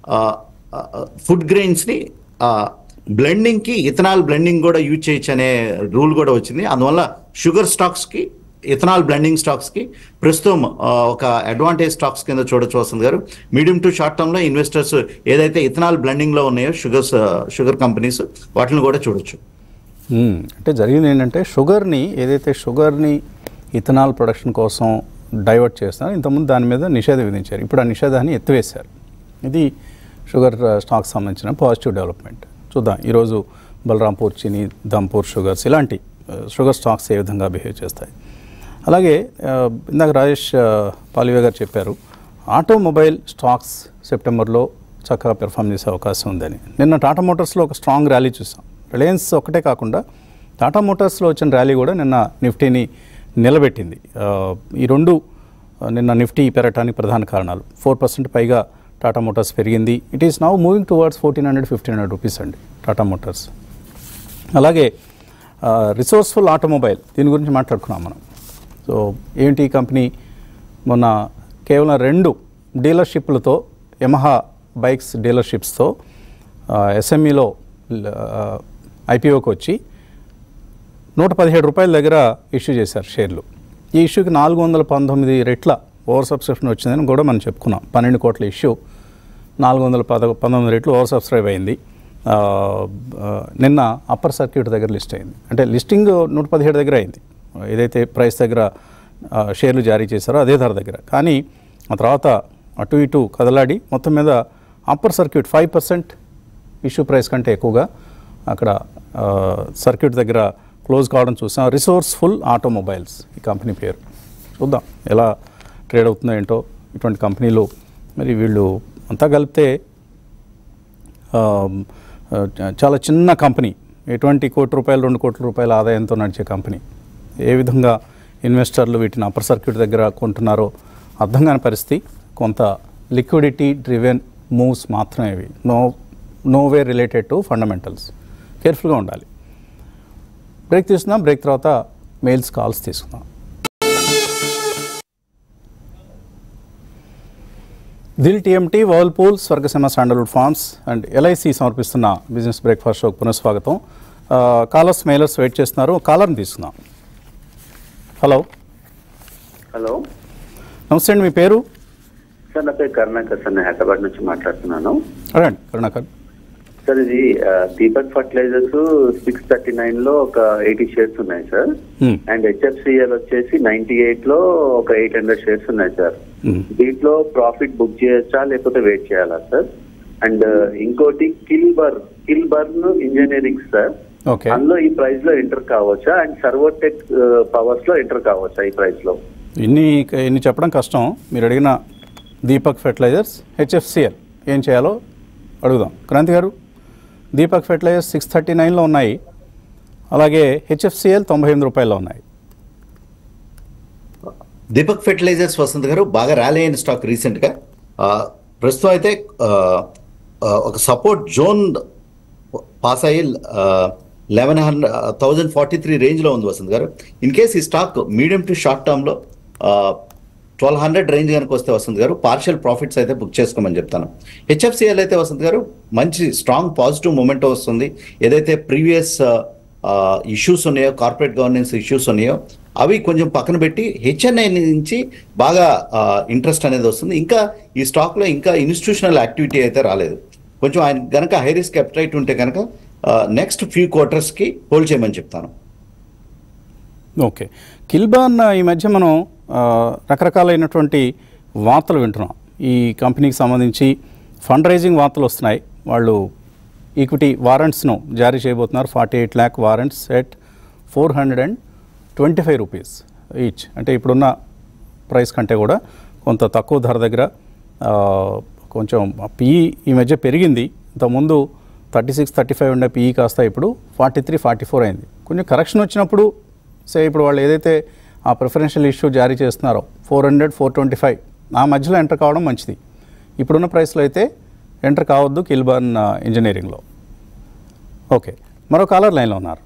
ఫుడ్ గ్రెయిన్స్ని బ్లెండింగ్కి ఇథనాల్ బ్లెండింగ్ కూడా యూజ్ చేయొచ్చు అనే రూల్ కూడా వచ్చింది అందువల్ల షుగర్ స్టాక్స్కి ఇథనాల్ బ్లెండింగ్ స్టాక్స్కి ప్రస్తుతం ఆ, ఒక అడ్వాంటేజ్ స్టాక్స్ కింద చూడొచ్చు వస్తుంది గారు మీడియం టు షార్ట్ టర్మ్లో ఇన్వెస్టర్స్ ఏదైతే ఇథనాల్ బ్లెండింగ్లో ఉన్నాయో షుగర్స్ షుగర్ కంపెనీస్ వాటిని కూడా చూడొచ్చు మ్మ్. అంటే జరిగింది ఏంటంటే షుగర్ని ఏదైతే షుగర్ని ఇథనాల్ ప్రొడక్షన్ కోసం డైవర్ట్ చేస్తున్నారు ఇంతకుముందు దాని మీద నిషేధం విధించారు ఇప్పుడు ఆ నిషేధాన్ని ఎత్తివేశారు ఇది షుగర్ ఆ, స్టాక్ సంబంధించిన పాజిటివ్ డెవలప్మెంట్ చూద్దాం ఈరోజు బలరాంపూర్ చిని దంపూర్ షుగర్స్ ఇలాంటి ఆ, షుగర్ స్టాక్స్ ఏ విధంగా బిహేవ్ చేస్తాయి అలాగే ఆ, ఇందాక రాజేష్ ఆ, పాలివే గారు చెప్పారు ఆటోమొబైల్ స్టాక్స్ సెప్టెంబర్లో చక్కగా పెర్ఫామ్ చేసే అవకాశం ఉందని నిన్న టాటా మోటార్స్లో ఒక స్ట్రాంగ్ ర్యాలీ చూసాం రిలయన్స్ ఒకటే కాకుండా టాటా మోటార్స్లో వచ్చిన ర్యాలీ కూడా నిన్న నిఫ్టీని నిలబెట్టింది ఆ, ఈ రెండు ఆ, నిన్న నిఫ్టీ పెరగటానికి ప్రధాన కారణాలు ఫోర్ పర్సెంట్ పైగా టాటా మోటార్స్ పెరిగింది it is now moving towards fourteen hundred fifteen hundred rupees అండి టాటా మోటార్స్ అలాగే రిసోర్స్ఫుల్ ఆటోమొబైల్ దీని గురించి మాట్లాడుకున్నాం మనం సో ఏంటి ఈ కంపెనీ మొన్న కేవలం రెండు డీలర్షిప్లతో యమహా బైక్స్ డీలర్షిప్స్తో ఎస్ఎంఈలో ఐపీఓకి వచ్చి నూట పదిహేడు రూపాయల దగ్గర ఇష్యూ చేశారు షేర్లు ఈ ఇష్యూకి నాలుగు వందల పంతొమ్మిది రెట్ల ఓవర్ సబ్స్క్రిప్షన్ వచ్చిందని కూడా మనం చెప్పుకున్నాం పన్నెండు కోట్ల ఇష్యూ నాలుగు వందల పద పంతొమ్మిది రెట్లు ఓవర్ సబ్స్క్రైబ్ అయింది ఆ, ఆ, నిన్న అప్పర్ సర్క్యూట్ దగ్గర లిస్ట్ అయింది అంటే లిస్టింగ్ నూట పదిహేడు దగ్గర అయింది ఏదైతే ప్రైస్ దగ్గర ఆ, షేర్లు జారీ చేశారో అదే ధర దగ్గర కానీ ఆ తర్వాత అటు ఇటు కదలాడి మొత్తం మీద upper circuit five percent issue price కంటే ఎక్కువగా అక్కడ ఆ, సర్క్యూట్ దగ్గర క్లోజ్ కావడం చూసాం రిసోర్స్ఫుల్ ఆటోమొబైల్స్ ఈ కంపెనీ పేరు చూద్దాం ఎలా ట్రేడ్ అవుతుందో ఏంటో ఇటువంటి కంపెనీలు మరి వీళ్ళు అంతా కలిపితే ఆ, ఆ, చాలా చిన్న కంపెనీ ఎటువంటి కోటి రూపాయలు రెండు కోట్ల రూపాయల ఆదాయంతో నడిచే కంపెనీ ఏ విధంగా ఇన్వెస్టర్లు వీటిని అప్పర్ సర్క్యూట్ దగ్గర కొంటున్నారో అర్థం కాని పరిస్థితి కొంత లిక్విడిటీ డ్రివెన్ మూవ్స్ మాత్రమే ఇవి no no way related to fundamentals కేర్ఫుల్గా ఉండాలి బ్రేక్ తీసుకుందాం బ్రేక్ తర్వాత మెయిల్స్ కాల్స్ తీసుకుందాం Dil TMT Whirlpool Swargaseema sandalwood farms and LIC సమర్పిస్తున్న బిజినెస్ బ్రేక్ఫాస్ట్ షోకి పునఃస్వాగతం కాలర్స్ మెయిలర్స్ వెయిట్ చేస్తున్నారు కాలర్ని తీసుకుందాం హలో హలో నమస్తే అండి మీ పేరు సార్ నా పేరు కరుణాకర్ సార్ నేను హైదరాబాద్ నుంచి మాట్లాడుతున్నాను అడగండి కరుణాకర్ సార్ ఇది ఆ, Deepak fertilisers six thirty nine లో ఒక ఎయిటీ షేర్స్ ఉన్నాయి సార్ Hmm. అండ్ హెచ్ఎఫ్సిఎల్ వచ్చేసి నైన్టీ ఎయిట్ లో ఒక ఎయిట్ హండ్రెడ్ షేర్స్ ఉన్నాయి సార్ Hmm. దీంట్లో ప్రాఫిట్ బుక్ చేయొచ్చా లేకపోతే వెయిట్ చేయాలా సార్ అండ్ ఇంకోటి Kilburn Kilburn engineering sir okay అందులో ఈ ప్రైస్ లో ఎంటర్ కావచ్చా అండ్ సర్వోటెక్ పవర్స్ లో ఎంటర్ కావచ్చా ఈ ప్రైస్ లో ఇన్ని ఇన్ని చెప్పడం కష్టం మీరు అడిగిన దీపక్ ఫెర్టిలైజర్స్ హెచ్ఎఫ్సిఎల్ ఏం చేయాలో అడుగుదాం క్రాంతి గారు దీపక్ ఫెర్టిలైజర్స్ సిక్స్ థర్టీ నైన్లో ఉన్నాయి అలాగే హెచ్ఎఫ్సిఎల్ తొంభై ఎనిమిది రూపాయల్లో ఉన్నాయి దీపక్ ఫెర్టిలైజర్స్ వసంత్ గారు బాగా ర్యాలీ అయిన స్టాక్ రీసెంట్గా ఆ, ప్రస్తుతం అయితే ఆ, ఆ, ఒక సపోర్ట్ జోన్ పాస్ అయ్యి eleven hundred thousand forty three రేంజ్లో ఉంది వసంత్ గారు ఇన్ కేస్ ఈ స్టాక్ మీడియం టు షార్ట్ టర్మ్లో ట్వెల్వ్ హండ్రెడ్ రేంజ్ కనుక వస్తే వసంత్ గారు పార్షియల్ ప్రాఫిట్స్ అయితే బుక్ చేసుకోమని చెప్తాను హెచ్ఎఫ్సిఎల్ అయితే వసంత్ గారు మంచి స్ట్రాంగ్ పాజిటివ్ మూమెంట్ వస్తుంది ఏదైతే ప్రీవియస్ ఇష్యూస్ ఉన్నాయో కార్పొరేట్ గవర్నెన్స్ ఇష్యూస్ ఉన్నాయో అవి కొంచెం పక్కన పెట్టి హెచ్ఎన్ఐ నుంచి బాగా ఇంట్రెస్ట్ అనేది వస్తుంది ఇంకా ఈ స్టాక్లో ఇంకా ఇన్స్టిట్యూషనల్ యాక్టివిటీ అయితే రాలేదు కొంచెం ఆయన కనుక హై రిస్క్ అప్టైట్ ఉంటే కనుక నెక్స్ట్ ఫ్యూ క్వార్టర్స్కి హోల్డ్ చేయమని చెప్తాను ఓకే కిల్బాన్ ఈ మధ్య మనం ఆ, రకరకాలైనటువంటి వార్తలు వింటున్నాం ఈ కంపెనీకి సంబంధించి ఫండ్ రైజింగ్ వార్తలు వస్తున్నాయి వాళ్ళు ఈక్విటీ వారెంట్స్ను జారీ చేయబోతున్నారు forty eight lakh warrants at four hundred and twenty five rupees each అంటే ఇప్పుడున్న ప్రైస్ కంటే కూడా కొంత తక్కువ ధర దగ్గర ఆ, కొంచెం పిఈ ఈ మధ్య పెరిగింది ఇంతకుముందు థర్టీ సిక్స్ థర్టీ ఫైవ్ ఉండే పిఈ కాస్త ఇప్పుడు ఫార్టీ త్రీ ఫార్టీ ఫోర్ అయింది కొంచెం కరెక్షన్ వచ్చినప్పుడు సే ఇప్పుడు వాళ్ళు ఏదైతే ఆ ప్రిఫరెన్షియల్ ఇష్యూ జారీ చేస్తున్నారో four hundred four twenty five ఆ మధ్యలో ఎంటర్ కావడం మంచిది ఇప్పుడున్న ప్రైస్లో అయితే ఎంటర్ కావద్దు కిల్బర్న్ ఇంజనీరింగ్లో ఓకే మరో కాలర్ లైన్లో ఉన్నారు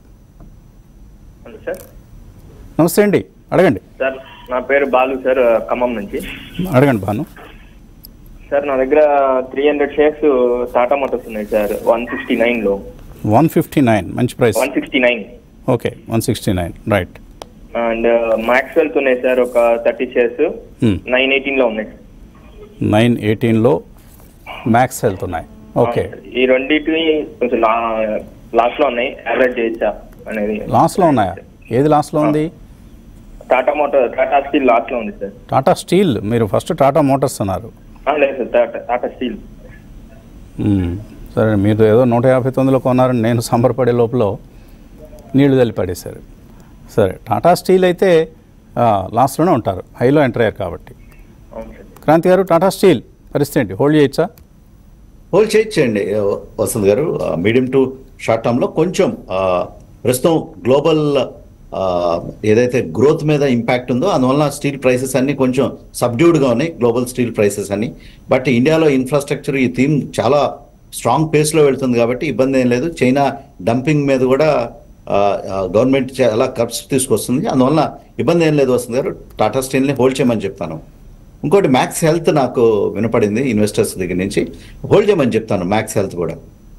హలో సార్ నమస్తే అండి అడగండి సార్ నా పేరు బాలు సార్ ఖమ్మం నుంచి అడగండి భాను సార్ నా దగ్గర three hundred shares Tata motors ఉన్నాయి సార్ వన్ సిక్స్టీ నైన్లో వన్ ఫిఫ్టీ నైన్ మంచి price one sixty nine okay one sixty nine right and Max Wealth ఉన్నాయి సార్ ఒక థర్టీ షేర్స్ Hmm. నైన్ ఎయిటీన్లో ఉన్నాయి నైన్ ఎయిటీన్లో మ్యాక్స్ హెల్త్ ఉన్నాయి ఓకే ఈ రెండింటిని కొంచెం లా లాస్ట్లో ఉన్నాయి యావరేజ్ చేయొచ్చా అనేది లాస్ట్లో ఉన్నాయా ఏది లాస్ట్లో ఉంది టాటా మోటార్ టాటా స్టీల్ లాస్ట్లో ఉంది సార్ టాటా స్టీల్ మీరు ఫస్ట్ టాటా మోటార్స్ అన్నారు ఆ, లేదు సార్ టాటా టాటా స్టీల్ మ్మ్. సరే మీరు ఏదో నూట యాభై తొమ్మిదిలో కొన్నారని నేను సంబరపడే లోపల నీళ్లు తల్లి పడేశారు సరే టాటా స్టీల్ అయితే ఆ, లాస్ట్లోనే ఉంటారు హైలో ఎంటర్ అయ్యారు కాబట్టి అవును సార్ క్రాంతి గారు టాటా స్టీల్ పరిస్థితి ఏంటి హోల్డ్ చేయొచ్చా హోల్డ్ చేయొచ్చండి వసంత్ గారు మీడియం టు షార్ట్ టర్మ్లో కొంచెం ఆ, ప్రస్తుతం గ్లోబల్ ఆ, ఏదైతే గ్రోత్ మీద ఇంపాక్ట్ ఉందో అందువల్ల స్టీల్ ప్రైసెస్ అన్ని కొంచెం సబ్డ్యూడ్గా ఉన్నాయి గ్లోబల్ స్టీల్ ప్రైసెస్ అన్ని బట్ ఇండియాలో ఇన్ఫ్రాస్ట్రక్చర్ ఈ థీమ్ చాలా స్ట్రాంగ్ పేస్లో వెళ్తుంది కాబట్టి ఇబ్బంది ఏం లేదు చైనా డంపింగ్ మీద కూడా గవర్నమెంట్ చాలా ఖర్చు తీసుకొస్తుంది అందువల్ల ఇబ్బంది ఏం లేదు వస్తుంది గారు టాటా స్టీల్ని హోల్డ్ చేయమని చెప్తాను ఇంకోటి మ్యాక్స్ హెల్త్ నాకు వినపడింది ఇన్వెస్టర్స్ దగ్గర నుంచి హోల్డ్ చేయమని చెప్తాను మ్యాక్స్ హెల్త్ కూడా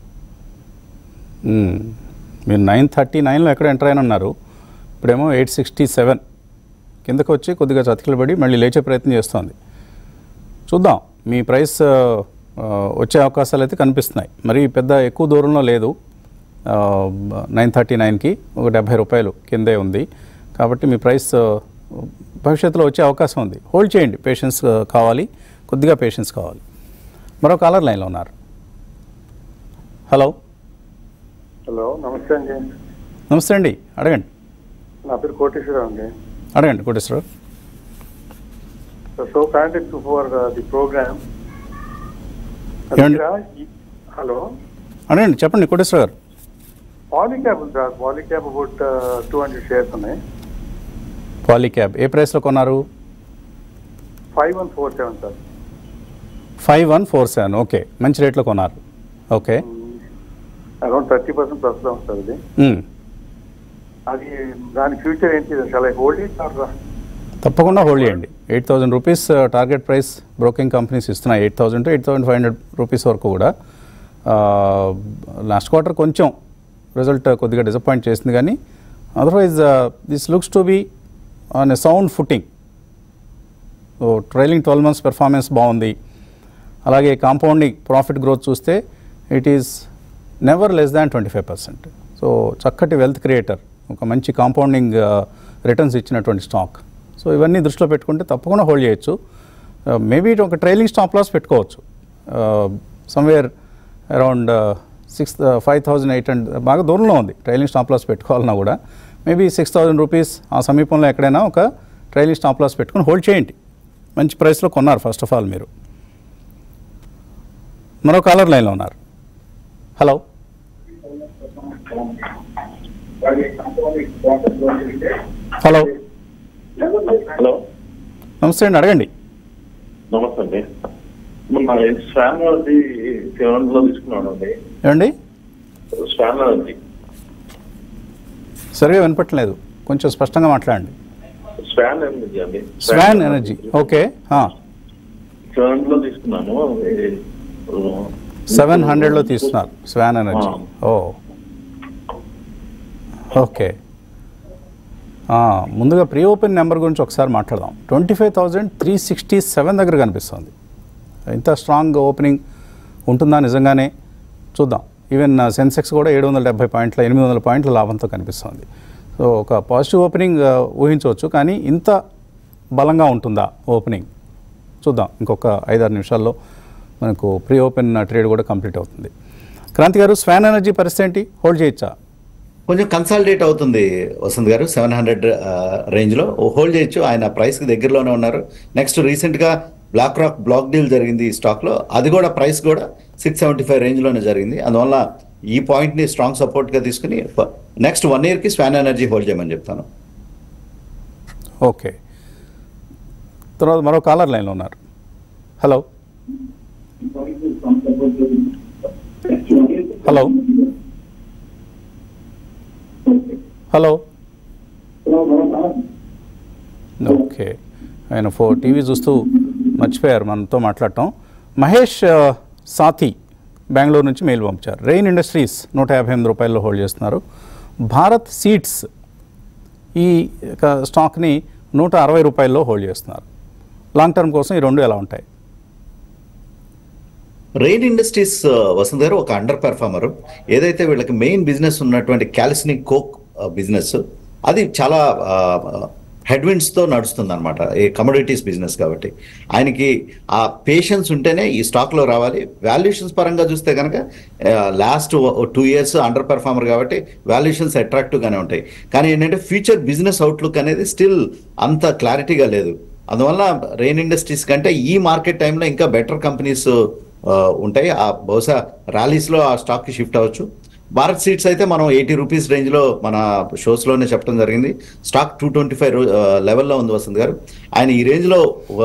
మ్మ్. మీరు నైన్ థర్టీ నైన్లో ఎక్కడ ఎంటర్ అయిన ఉన్నారు ఇప్పుడేమో ఎయిట్ సిక్స్టీ సెవెన్ కిందకు వచ్చి కొద్దిగా చతికిలు పడి మళ్ళీ లేచే ప్రయత్నం చేస్తోంది చూద్దాం మీ ప్రైస్ ఆ, ఆ, వచ్చే అవకాశాలు అయితే కనిపిస్తున్నాయి మరి పెద్ద ఎక్కువ దూరంలో లేదు నైన్ థర్టీ నైన్కి ఒక డెబ్భై రూపాయలు కిందే ఉంది కాబట్టి మీ ప్రైస్ ఆ, భవిష్యత్తులో వచ్చే అవకాశం ఉంది హోల్డ్ చేయండి పేషెన్స్ ఆ, కావాలి కొద్దిగా పేషెన్స్ కావాలి మరో కాలర్ లైన్లో ఉన్నారు హలో హలో నమస్తే అండి నమస్తే అండి అడగండి నా పేరు కోటేశ్వరరావు అండి అడగండి Koteswararao so contact for the programme ఏమండి? హలో అడగండి చెప్పండి కోటేశ్వర గారు పాలిక్యాబ్ ఉంది sir Polycab about two hundred shares ఉన్నాయి పాలీక్యాబ్ ఏ ప్రైస్లో కొన్నారు five one four seven sir five one four seven okay మంచి రేట్లో కొన్నారు okay around thirty percent plus లో ఉంటుంది అది మ్మ్. అది దాని ఫ్యూచర్ ఏంటి చాలా హోల్డ్ సార్ తప్పకుండా హోల్డ్ చేయండి eight thousand rupees target price broking companies ఇస్తున్నాయి eight thousand to eight thousand five hundred rupees వరకు కూడా లాస్ట్ క్వార్టర్ కొంచెం రిజల్ట్ కొద్దిగా డిసప్పాయింట్ చేసింది కానీ otherwise this looks to be on a sound footing so trailing twelve months performance బాగుంది అలాగే compounding profit growth చూస్తే it is never less than twenty five percent so చక్కటి వెల్త్ క్రియేటర్ ఒక మంచి కాంపౌండింగ్ రిటర్న్స్ ఇచ్చినటువంటి stock so ఇవన్నీ దృష్టిలో పెట్టుకుంటే తప్పకుండా హోల్డ్ చేయొచ్చు మేబీ ఒక ట్రైలింగ్ స్టాప్ లాస్ పెట్టుకోవచ్చు somewhere around six five thousand eight hundred బాగా దూరంలో ఉంది ట్రైలింగ్ స్టాప్ లాస్ పెట్టుకోవాలన్నా కూడా మేబీ సిక్స్ థౌజండ్ రూపీస్ ఆ సమీపంలో ఎక్కడైనా ఒక ట్రైలింగ్ స్టాప్ లాస్ పెట్టుకుని హోల్డ్ చేయండి మంచి ప్రైస్లో కొన్నారు ఫస్ట్ ఆఫ్ ఆల్ మీరు మరో కాలర్ లైన్లో ఉన్నారు హలో హలో హలో నమస్తే అండి అడగండి నమస్తే అండి మొన్న స్వాన్ అది సెవెన్ లో తీసుకున్నాను అండి ఏమండి స్వాన్ అది సరిగా వినపట్లేదు కొంచెం స్పష్టంగా మాట్లాడండి స్వాన్ ఎనర్జీ అండి స్వాన్ ఎనర్జీ ఓకే సెవెన్ లో తీసుకున్నాను సెవెన్ హండ్రెడ్లో తీస్తున్నారు స్వాన్ ఎనర్జీ ఓ ఓకే ఆ, ముందుగా ప్రీ ఓపెన్ నెంబర్ గురించి ఒకసారి మాట్లాడదాం twenty five thousand three sixty seven దగ్గర కనిపిస్తుంది ఇంత స్ట్రాంగ్ ఓపెనింగ్ ఉంటుందా నిజంగానే చూద్దాం ఈవెన్ సెన్సెక్స్ కూడా ఏడు వందల డెబ్బై పాయింట్ల ఎనిమిది వందల పాయింట్ల లాభంతో కనిపిస్తుంది సో ఒక పాజిటివ్ ఓపెనింగ్ ఆ, ఊహించవచ్చు కానీ ఇంత బలంగా ఉంటుందా ఓపెనింగ్ చూద్దాం ఇంకొక ఐదారు నిమిషాల్లో మనకు ప్రీ ఓపెన్ ట్రేడ్ కూడా కంప్లీట్ అవుతుంది క్రాంతి గారు స్వాన్ ఎనర్జీ పరిస్థితి ఏంటి హోల్డ్ చేయొచ్చా కొంచెం కన్సాలిడేట్ అవుతుంది వసంత్ గారు సెవెన్ హండ్రెడ్ రేంజ్లో హోల్డ్ చేయొచ్చు ఆయన ప్రైస్కి దగ్గరలోనే ఉన్నారు నెక్స్ట్ రీసెంట్గా బ్లాక్ రాక్ బ్లాక్ డీల్ జరిగింది ఈ స్టాక్లో అది కూడా ప్రైస్ కూడా సిక్స్ సెవెంటీ ఫైవ్ రేంజ్లోనే జరిగింది అందువల్ల ఈ పాయింట్ని స్ట్రాంగ్ సపోర్ట్గా తీసుకుని నెక్స్ట్ వన్ ఇయర్కి స్వాన్ ఎనర్జీ హోల్డ్ చేయమని చెప్తాను ఓకే తర్వాత మరో కాలర్ లైన్లో ఉన్నారు హలో హలో హలో ఓకే ఆయన ఫో టీవీ చూస్తూ మర్చిపోయారు మనతో మాట్లాడటం మహేష్ ఆ, సాథి బెంగళూరు నుంచి మెయిల్ పంపించారు రెయిన్ ఇండస్ట్రీస్ నూట యాభై ఎనిమిది రూపాయల్లో హోల్డ్ చేస్తున్నారు భారత్ సీడ్స్ ఈ యొక్క స్టాక్ని నూట అరవై రూపాయల్లో హోల్డ్ చేస్తున్నారు లాంగ్ టర్మ్ కోసం ఈ రెండు ఎలా ఉంటాయి రెయిన్ ఇండస్ట్రీస్ వసంత్ గారు ఒక అండర్ పెర్ఫార్మర్ ఏదైతే వీళ్ళకి మెయిన్ బిజినెస్ ఉన్నటువంటి క్యాలిసినిక్ కోక్ బిజినెస్ అది చాలా హెడ్విండ్స్ తో నడుస్తుంది అనమాట ఈ కమోడిటీస్ బిజినెస్ కాబట్టి ఆయనకి ఆ పేషెన్స్ ఉంటేనే ఈ స్టాక్ లో రావాలి వాల్యుయేషన్స్ పరంగా చూస్తే కనుక last two years under performer కాబట్టి వాల్యుయేషన్స్ అట్రాక్టివ్ గానే ఉంటాయి కానీ ఏంటంటే ఫ్యూచర్ బిజినెస్ అవుట్లుక్ అనేది స్టిల్ అంత క్లారిటీగా లేదు అందువల్ల రెయిన్ ఇండస్ట్రీస్ కంటే ఈ మార్కెట్ టైంలో ఇంకా బెటర్ కంపెనీస్ ఆ, ఉంటాయి ఆ బహుశా ర్యాలీస్లో ఆ స్టాక్కి షిఫ్ట్ అవ్వచ్చు భారత్ సీట్స్ అయితే మనం ఎయిటీ రూపీస్ రేంజ్లో మన షోస్లోనే చెప్పడం జరిగింది స్టాక్ టూ ట్వంటీ ఫైవ్ లెవెల్లో ఉంది వసంత్ గారు ఆయన ఈ రేంజ్లో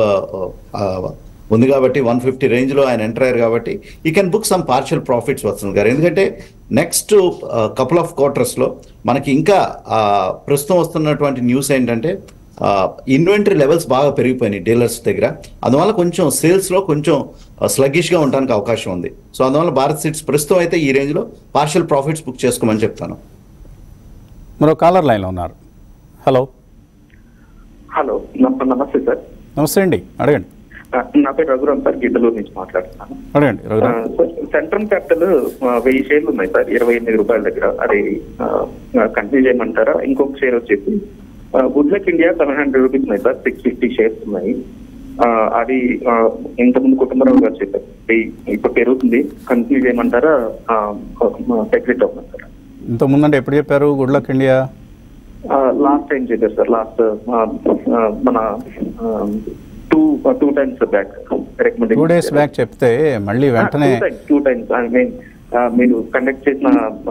ఉంది కాబట్టి వన్ ఫిఫ్టీ రేంజ్లో ఆయన ఎంటర్ అయ్యారు కాబట్టి ఈ can book some partial profits వస్తుంది గారు ఎందుకంటే నెక్స్ట్ కపుల్ ఆఫ్ క్వార్టర్స్లో మనకి ఇంకా ఆ, ప్రస్తుతం వస్తున్నటువంటి న్యూస్ ఏంటంటే ఇన్వెంటరీ లెవెల్స్ బాగా పెరిగిపోయినాయి డీలర్స్ దగ్గర అందువల్ల కొంచెం సేల్స్లో కొంచెం స్లగ్గిష్గా ఉండడానికి అవకాశం ఉంది సో అందువల్ల భారత్ సీట్స్ ప్రస్తుతం అయితే ఈ రేంజ్లో పార్షియల్ ప్రాఫిట్స్ బుక్ చేసుకోమని చెప్తాను మరో కాలర్ లైన్లో ఉన్నారు హలో హలో నమ- నమస్తే సార్ నమస్తే అండి అడగండి ఆ, నా పేరు రఘురామ్ సార్ గిద్దలూరు నుంచి మాట్లాడుతున్నాను అడగండి ఆ, రఘురామ్ సార్ సెంట్రల్ క్యాపిటల్ ఆ, వెయ్యి షేర్లు ఉన్నాయి సార్ ఇరవై ఎనిమిది రూపాయల దగ్గర అది కంటిన్యూ చేయమంటారా ఇంకొక షేర్ వచ్చేసి good luck India seven hundred rupees ఉన్నాయి సార్ సిక్స్ ఫిఫ్టీ షేర్స్ ఉన్నాయి ఆ, అది ఆ, ఇంతకుముందు కుటుంబరావు గారు చెప్పారు వెయ్యి ఇప్పుడు పెరుగుతుంది కంటిన్యూ చేయమంటారా ఎగ్జిట్ అవ్వమంటారా ఇంత ముందంటే ఎప్పుడు చెప్పారు good luck India last time చెప్పారు సార్ లాస్ట్ మన two two times back recommend two days back చెప్తే మళ్ళీ వెంటనే టూ టైమ్స్ ఐ మీన్ మీరు కండక్ట్ చేసిన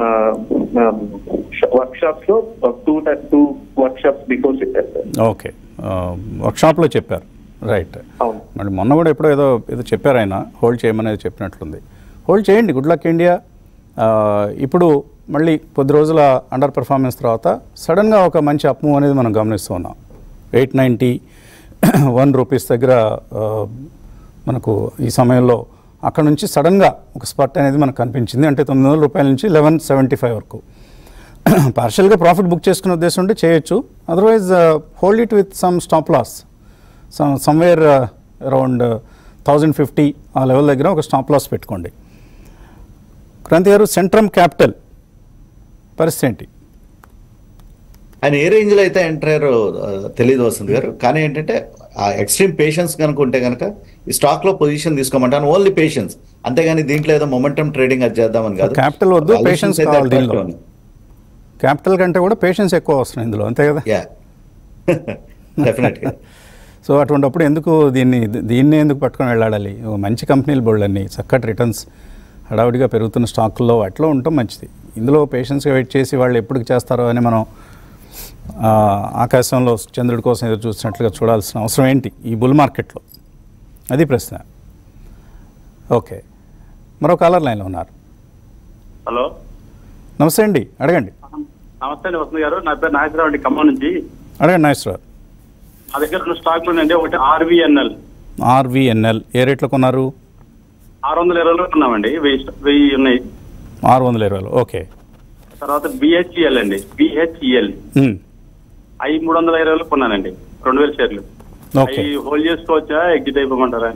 వర్క్ షాప్స్ లో two two workshops before చెప్పారు సార్ ఓకే వర్క్షాప్లో చెప్పారు రైట్ అవును మళ్ళీ మొన్న కూడా ఎప్పుడో ఏదో ఏదో చెప్పారు ఆయన హోల్డ్ చేయమనేది చెప్పినట్లుంది హోల్డ్ చేయండి గుడ్ లక్ ఇండియా ఆ, ఇప్పుడు మళ్ళీ కొద్ది రోజుల అండర్ పెర్ఫార్మెన్స్ తర్వాత సడన్గా ఒక మంచి అప్మూవ్ అనేది మనం గమనిస్తూ ఉన్నాం ఎయిట్ నైంటీ వన్ రూపీస్ దగ్గర ఆ, మనకు ఈ సమయంలో అక్కడ నుంచి సడన్గా ఒక స్పట్ అనేది మనకు కనిపించింది అంటే తొమ్మిది వందల రూపాయల నుంచి లెవెన్ సెవెంటీ ఫైవ్ వరకు పార్షియల్గా ప్రాఫిట్ బుక్ చేసుకునే ఉద్దేశం ఉంటే చేయొచ్చు otherwise hold it with some stop loss somewhere around thousand fifty ఆ లెవెల్ దగ్గర ఒక స్టాప్ లాస్ పెట్టుకోండి క్రాంతి గారు సెంట్రమ్ క్యాపిటల్ పరిస్థితి ఏంటి ఆయన ఏ రేంజ్లో అయితే ఎంటర్ అయ్యారో ఆ, తెలియదు వస్తుంది గారు కానీ ఏంటంటే ఆ ఎక్స్ట్రీమ్ పేషెన్స్ కనుక ఉంటే కనుక ఈ స్టాక్ లో పొజిషన్ తీసుకోమంటాను ఓన్లీ పేషెన్స్ అంతేగాని దీంట్లో ఏదో మొమెంటం ట్రేడింగ్ అది చేద్దామని కాదు Capital వద్దు, Valuations patience అయితే కావాలి దీనిలో. attractive ఉన్నాయి. క్యాపిటల్ కంటే కూడా పేషెన్స్ ఎక్కువ అవసరం ఇందులో అంతే కదా యా డెఫినెట్గా సో అటువంటిప్పుడు ఎందుకు దీన్ని దీన్నే ఎందుకు పట్టుకొని వెళ్ళాడాలి ఓ మంచి కంపెనీలు బోల్డ్ అన్ని చక్కటి రిటర్న్స్ హడావుడిగా పెరుగుతున్న స్టాకుల్లో వాటిలో ఉండటం మంచిది ఇందులో పేషెన్స్గా వెయిట్ చేసి వాళ్ళు ఎప్పుడు చేస్తారో అని మనం ఆ, ఆకాశంలో చంద్రుడి కోసం ఎదురు చూసినట్లుగా చూడాల్సిన అవసరం ఏంటి ఈ బుల్ మార్కెట్లో అది ప్రశ్న ఓకే మరో కాలర్ లైన్లో ఉన్నారు హలో నమస్తే అండి అడగండి నమస్తే అండి వసంత్ గారు నా పేరు నాగేశ్వరరావు అండి ఖమ్మం నుంచి అడగండి నాగేశ్వరరావు నా దగ్గర రెండు స్టాక్లు ఉన్నాయండి ఒకటి ఆర్వీఎన్ఎల్ ఆర్వీఎన్ఎల్ ఏ రేట్లో కొన్నారు ఆరు వందల ఇరవైలో ఉన్నామండి వెయ్యి స్ట- వెయ్యి ఉన్నాయి ఆరు వందల ఇరవైలో ఓకే తర్వాత బిహెచ్ఈఎల్ అండి బిహెచ్ఈఎల్ మ్, అవి మూడు వందల ఇరవైలో కొన్నానండి రెండు వేల షేర్లు ఓకే అవి హోల్డ్ చేసుకోవచ్చా ఎగ్జిట్ అయిపోమంటారా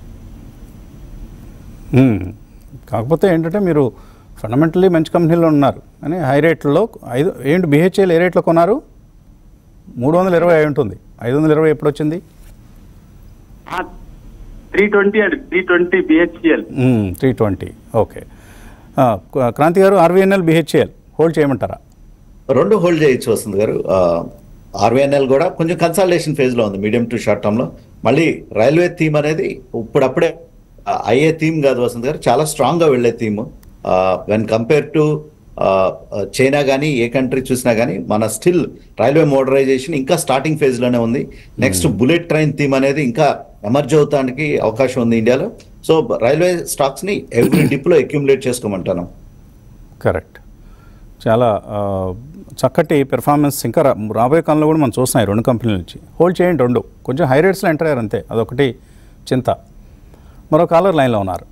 మ్మ్. కాకపోతే ఏంటంటే మీరు ఫండమెంటల్లీ మంచి కంపెనీలో ఉన్నారు అని హై రేట్లో ఐదు ఏంటి బిహెచ్ఎల్ ఏ రేట్లో కొన్నారు మూడు వందల ఇరవై అయి ఉంటుంది ఐదు వందల ఇరవై ఎప్పుడు వచ్చింది త్రీ ట్వంటీ అండి three twenty BHEL three twenty okay ఆ, క్రాంతి గారు ఆర్వీఎన్ఎల్ బిహెచ్ఎల్ హోల్డ్ చేయమంటారా రెండు హోల్డ్ చేయొచ్చు వస్తుంది గారు ఆర్వీఎన్ఎల్ కూడా కొంచెం కన్సల్టేషన్ ఫేజ్ లో ఉంది మీడియం టు షార్ట్ టర్మ్ లో మళ్ళీ రైల్వే థీమ్ అనేది ఇప్పుడప్పుడే ఆ, అయ్యే థీమ్ కాదు వసంత్ గారు చాలా స్ట్రాంగ్ గా వెళ్ళే theme when compare to China కానీ ఏ కంట్రీ చూసినా కానీ మన స్టిల్ రైల్వే మోడరైజేషన్ ఇంకా స్టార్టింగ్ ఫేజ్ లోనే ఉంది నెక్స్ట్ బుల్లెట్ ట్రైన్ థీమ్ అనేది ఇంకా ఎమర్జ్ అవుతానికి అవకాశం ఉంది ఇండియాలో సో రైల్వే స్టాక్స్ ని ఎవ్రీ డిప్ లో అక్యుములేట్ చేసుకోమంటాను కరెక్ట్ చాలా ఆ, చక్కటి పెర్ఫార్మెన్స్ ఇంకా రా- రాబోయే కాలంలో కూడా మనం చూస్తున్నాం ఈ రెండు కంపెనీల నుంచి హోల్డ్ చేయండి రెండు కొంచెం హై రేట్స్లో ఎంటర్ అయ్యారు అంతే అదొకటి చింత మరో కాలర్ లైన్లో ఉన్నారు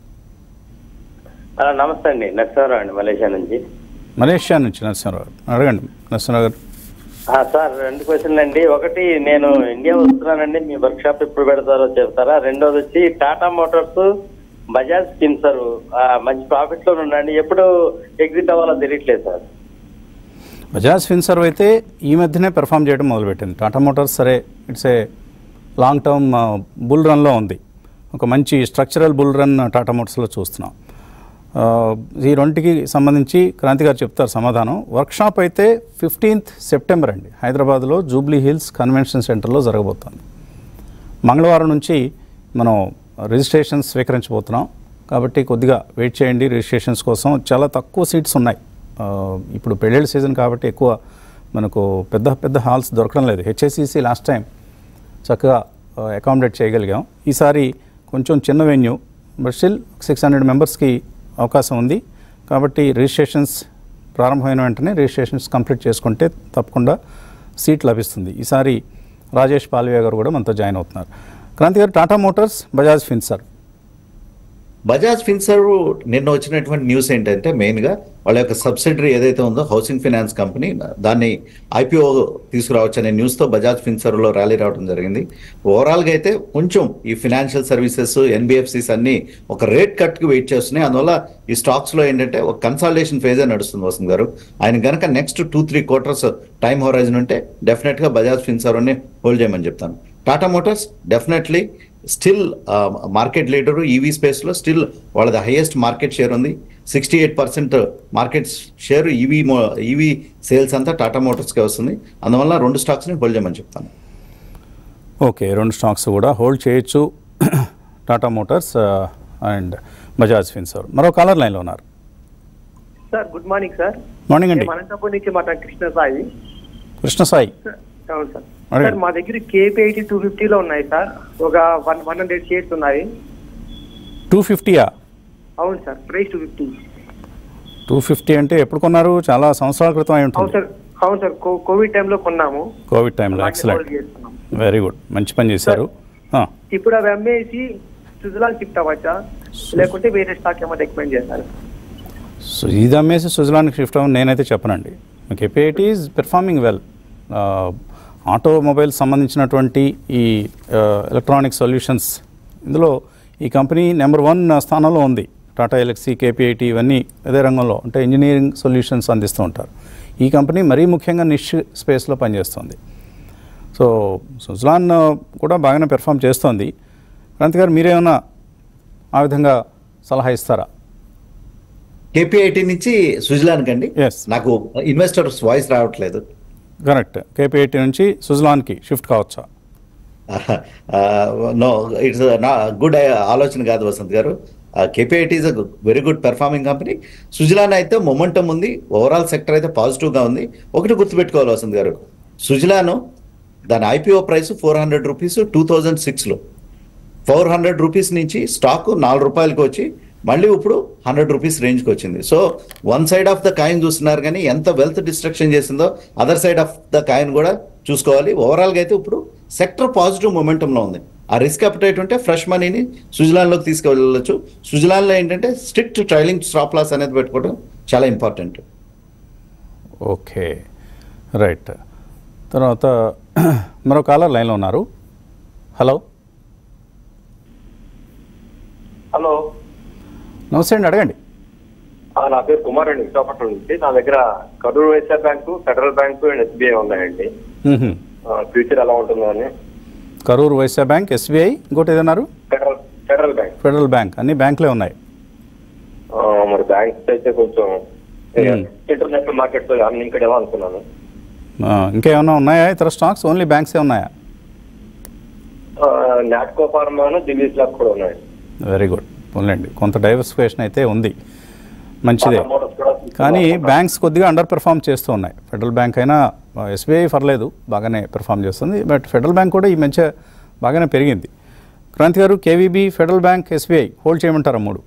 ఆ, నమస్తే అండి నరసింహారావు అండి మలేషియా నుంచి మలేషియా నుంచి నరసింహరావు గారు అడగండి నరసింహరావు గారు ఆ, సార్ రెండు క్వశ్చన్లు అండి ఒకటి నేను ఇండియా వస్తున్నానండి మీ వర్క్ షాప్ ఎప్పుడు పెడతారో చెప్తారా రెండోది వచ్చి టాటా మోటార్స్ బజాజ్ ఫిన్సర్ మంచి ప్రాఫిట్ లో ఉండండి ఎప్పుడు ఎగ్జిట్ అవ్వాలో తెలియట్లేదు సార్ బజాజ్ ఫిన్సర్వ్ అయితే ఈ మధ్యనే పెర్ఫామ్ చేయడం మొదలుపెట్టింది టాటా మోటార్స్ సరే it's a long term bull రన్లో ఉంది ఒక మంచి స్ట్రక్చరల్ బుల్ రన్ టాటా మోటార్స్లో చూస్తున్నాం ఆ, ఈ రెండుకి సంబంధించి క్రాంతి గారు చెప్తారు సమాధానం వర్క్షాప్ అయితే ఫిఫ్టీన్త్ సెప్టెంబర్ అండి హైదరాబాద్లో జూబ్లీ హిల్స్ కన్వెన్షన్ సెంటర్లో జరగబోతోంది మంగళవారం నుంచి మనం రిజిస్ట్రేషన్ స్వీకరించబోతున్నాం కాబట్టి కొద్దిగా వెయిట్ చేయండి రిజిస్ట్రేషన్స్ కోసం చాలా తక్కువ సీట్స్ ఉన్నాయి ఆ, ఇప్పుడు పెళ్ళిళ్ళ సీజన్ కాబట్టి ఎక్కువ మనకు పెద్ద పెద్ద హాల్స్ దొరకడం లేదు హెచ్ఎస్సిసి లాస్ట్ టైం చక్కగా అకామిడేట్ చేయగలిగాం ఈసారి కొంచెం చిన్న venue but still six hundred మెంబర్స్కి అవకాశం ఉంది కాబట్టి రిజిస్ట్రేషన్స్ ప్రారంభమైన వెంటనే రిజిస్ట్రేషన్స్ కంప్లీట్ చేసుకుంటే తప్పకుండా సీట్ లభిస్తుంది ఈసారి రాజేష్ పాల్వే గారు కూడా మనతో జాయిన్ అవుతున్నారు క్రాంతి గారు Tata Motors Bajaj Finserv Bajaj Finserv నిన్న వచ్చినటువంటి న్యూస్ ఏంటంటే మెయిన్గా వాళ్ళ యొక్క సబ్సిడరీ ఏదైతే ఉందో హౌసింగ్ ఫైనాన్స్ కంపెనీ దాన్ని ఐపీఓ తీసుకురావచ్చు అనే న్యూస్తో బజాజ్ ఫిన్సర్లో ర్యాలీ రావడం జరిగింది ఓవరాల్గా అయితే కొంచెం ఈ ఫినాన్షియల్ సర్వీసెస్ ఎన్బిఎఫ్సిస్ అన్ని ఒక రేట్ కట్కి వెయిట్ చేస్తున్నాయి అందువల్ల ఈ స్టాక్స్లో ఏంటంటే ఒక కన్సాలిడేషన్ ఫేజే నడుస్తుంది వసంత్ గారు ఆయన కనుక next two three quarters time horizon ఉంటే డెఫినెట్గా బజాజ్ ఫిన్సర్ని హోల్డ్ చేయమని చెప్తాను Tata Motors definitely still market leader EV స్పేస్లో స్టిల్ వాళ్ళది హైయెస్ట్ మార్కెట్ షేర్ ఉంది sixty eight percent market share EV EV sales అంతా టాటా మోటార్స్కి వస్తుంది అందువల్ల రెండు స్టాక్స్ని హోల్డ్ చేయమని చెప్తాను ఓకే రెండు స్టాక్స్ కూడా హోల్డ్ చేయొచ్చు Tata Motors and Bajaj Finserv మరో కాలర్ లైన్లో ఉన్నారు sir good morning sir morning అండి మేము అనంతపురం నుంచి మాట్లాడు కృష్ణ సాయి కృష్ణ సాయి అవును సార్ అడగండి. సార్ మా దగ్గర కేపీ ఎయిటీ టూ ఫిఫ్టీలో ఉన్నాయి సార్ ఒక వన్ వన్ హండ్రెడ్ షేర్స్ ఉన్నాయి టూ ఫిఫ్టీయా అవును sir price two fifty two fifty అంటే ఎప్పుడు కొన్నారు చాలా సంవత్సరాల క్రితం అయి అవును ఉంటుంది సార్ అవును సార్ కో- కోవిడ్ టైంలో కొన్నాము కోవిడ్ టైంలో ఎక్సలెంట్ hold చేస్తున్నాం. వెరీ గుడ్ మంచి పని చేశారు ఆ, ఇప్పుడు అవి అమ్మేసి స్విట్జర్లాండ్ షిఫ్ట్ అవ్వచ్చా లేకుంటే వేరే స్టాక్ ఏమైనా రికమెండ్ చేస్తారు సో ఇది అమ్మేసి స్విట్జర్లాండ్కి షిఫ్ట్ అవ్వని నేనైతే చెప్పనండి KPIT is performing well automobile సంబంధించినటువంటి ఈ ఎలక్ట్రానిక్ సొల్యూషన్స్ ఇందులో ఈ కంపెనీ నెంబర్ వన్ స్థానంలో ఉంది టాటా ఎలక్సీ కేపీఐటీ ఇవన్నీ అదే రంగంలో అంటే ఇంజనీరింగ్ సొల్యూషన్స్ అందిస్తూ ఉంటారు ఈ కంపెనీ మరీ ముఖ్యంగా నిష్ స్పేస్లో పనిచేస్తుంది సో సుజలాన్ కూడా బాగానే పెర్ఫామ్ చేస్తోంది క్రాంతి గారు మీరేమన్నా ఆ విధంగా సలహా ఇస్తారా కేపీఐటీ నుంచి స్విట్జర్లాండ్ అండి నాకు ఇన్వెస్టర్స్ వాయిస్ రావట్లేదు కరెక్ట్ కేపీఐటీ నుంచి సుజలాన్కి షిఫ్ట్ కావచ్చా నో ఇట్స్ నా గుడ్ ఆలోచన కాదు వసంత్ గారు KPIT is a very good performing company Suzlon అయితే మొమెంటం ఉంది ఓవరాల్ సెక్టర్ అయితే పాజిటివ్గా ఉంది ఒకటి గుర్తుపెట్టుకోవాలి వసంత్ గారు సుజలాను దాని IPO price four hundred rupees two thousand సిక్స్లో ఫోర్ హండ్రెడ్ రూపీస్ నుంచి స్టాక్ నాలుగు రూపాయలకి వచ్చి మళ్ళీ ఇప్పుడు హండ్రెడ్ రూపీస్ రేంజ్కి వచ్చింది so one side of the coin చూస్తున్నారు కానీ ఎంత వెల్త్ డిస్ట్రక్షన్ చేసిందో other side of the coin కూడా చూసుకోవాలి ఓవరాల్గా అయితే ఇప్పుడు సెక్టర్ పాజిటివ్ మొమెంటంలో ఉంది ఆ రిస్క్ అప్టైట్ ఉంటే ఫ్రెష్ మనీని స్విట్జర్లాండ్లోకి తీసుకెళ్ళచ్చు స్విట్జర్లాండ్లో ఏంటంటే స్ట్రిక్ట్ ట్రైలింగ్ స్టాప్ లాస్ అనేది పెట్టుకోవడం చాలా ఇంపార్టెంట్ ఓకే రైట్ తర్వాత మరో కాలర్ లైన్లో ఉన్నారు హలో హలో నమస్తే అండి అడగండి ఆ, నా పేరు కుమార్ అండి విశాఖపట్నం నుంచి నా దగ్గర Karur Vysya Bank Federal Bank and SBI ఉన్నాయండి మ్మ్హ. ఆ, ఫ్యూచర్ ఎలా ఉంటుందో అని కరూర్ వైశ్య బ్యాంక్ ఎస్బీఐ ఇంకోటి ఏదన్నారు Federal Federal Bank Federal Bank అన్ని బ్యాంకులే ఉన్నాయి ఆ, మరి బ్యాంక్స్ అయితే కొంచెం Hmm. ఇంటర్నేషనల్ మార్కెట్ అన్ని ఇక్కడ ఏమో అనుకున్నాను ఆ, ఇంకేమైనా ఉన్నాయా ఇతర స్టాక్స్ ఓన్లీ బ్యాంక్సే ఉన్నాయా నాట్కో ఫార్మాను దిలీస్ లాక్ కూడా ఉన్నాయి వెరీ గుడ్ పోన్లేండి కొంత డైవర్సిఫికేషన్ అయితే ఉంది మంచిదే Tata Motors కూడా కానీ బ్యాంక్స్ కొద్దిగా అండర్ పెర్ఫామ్ చేస్తూ ఉన్నాయి ఫెడరల్ బ్యాంక్ అయినా ఎస్బీఐ పర్లేదు బాగానే పెర్ఫామ్ చేస్తుంది బట్ ఫెడరల్ బ్యాంక్ కూడా ఈ మధ్య బాగానే పెరిగింది క్రాంతి గారు KVB Federal Bank SBI hold చేయమంటారా మూడు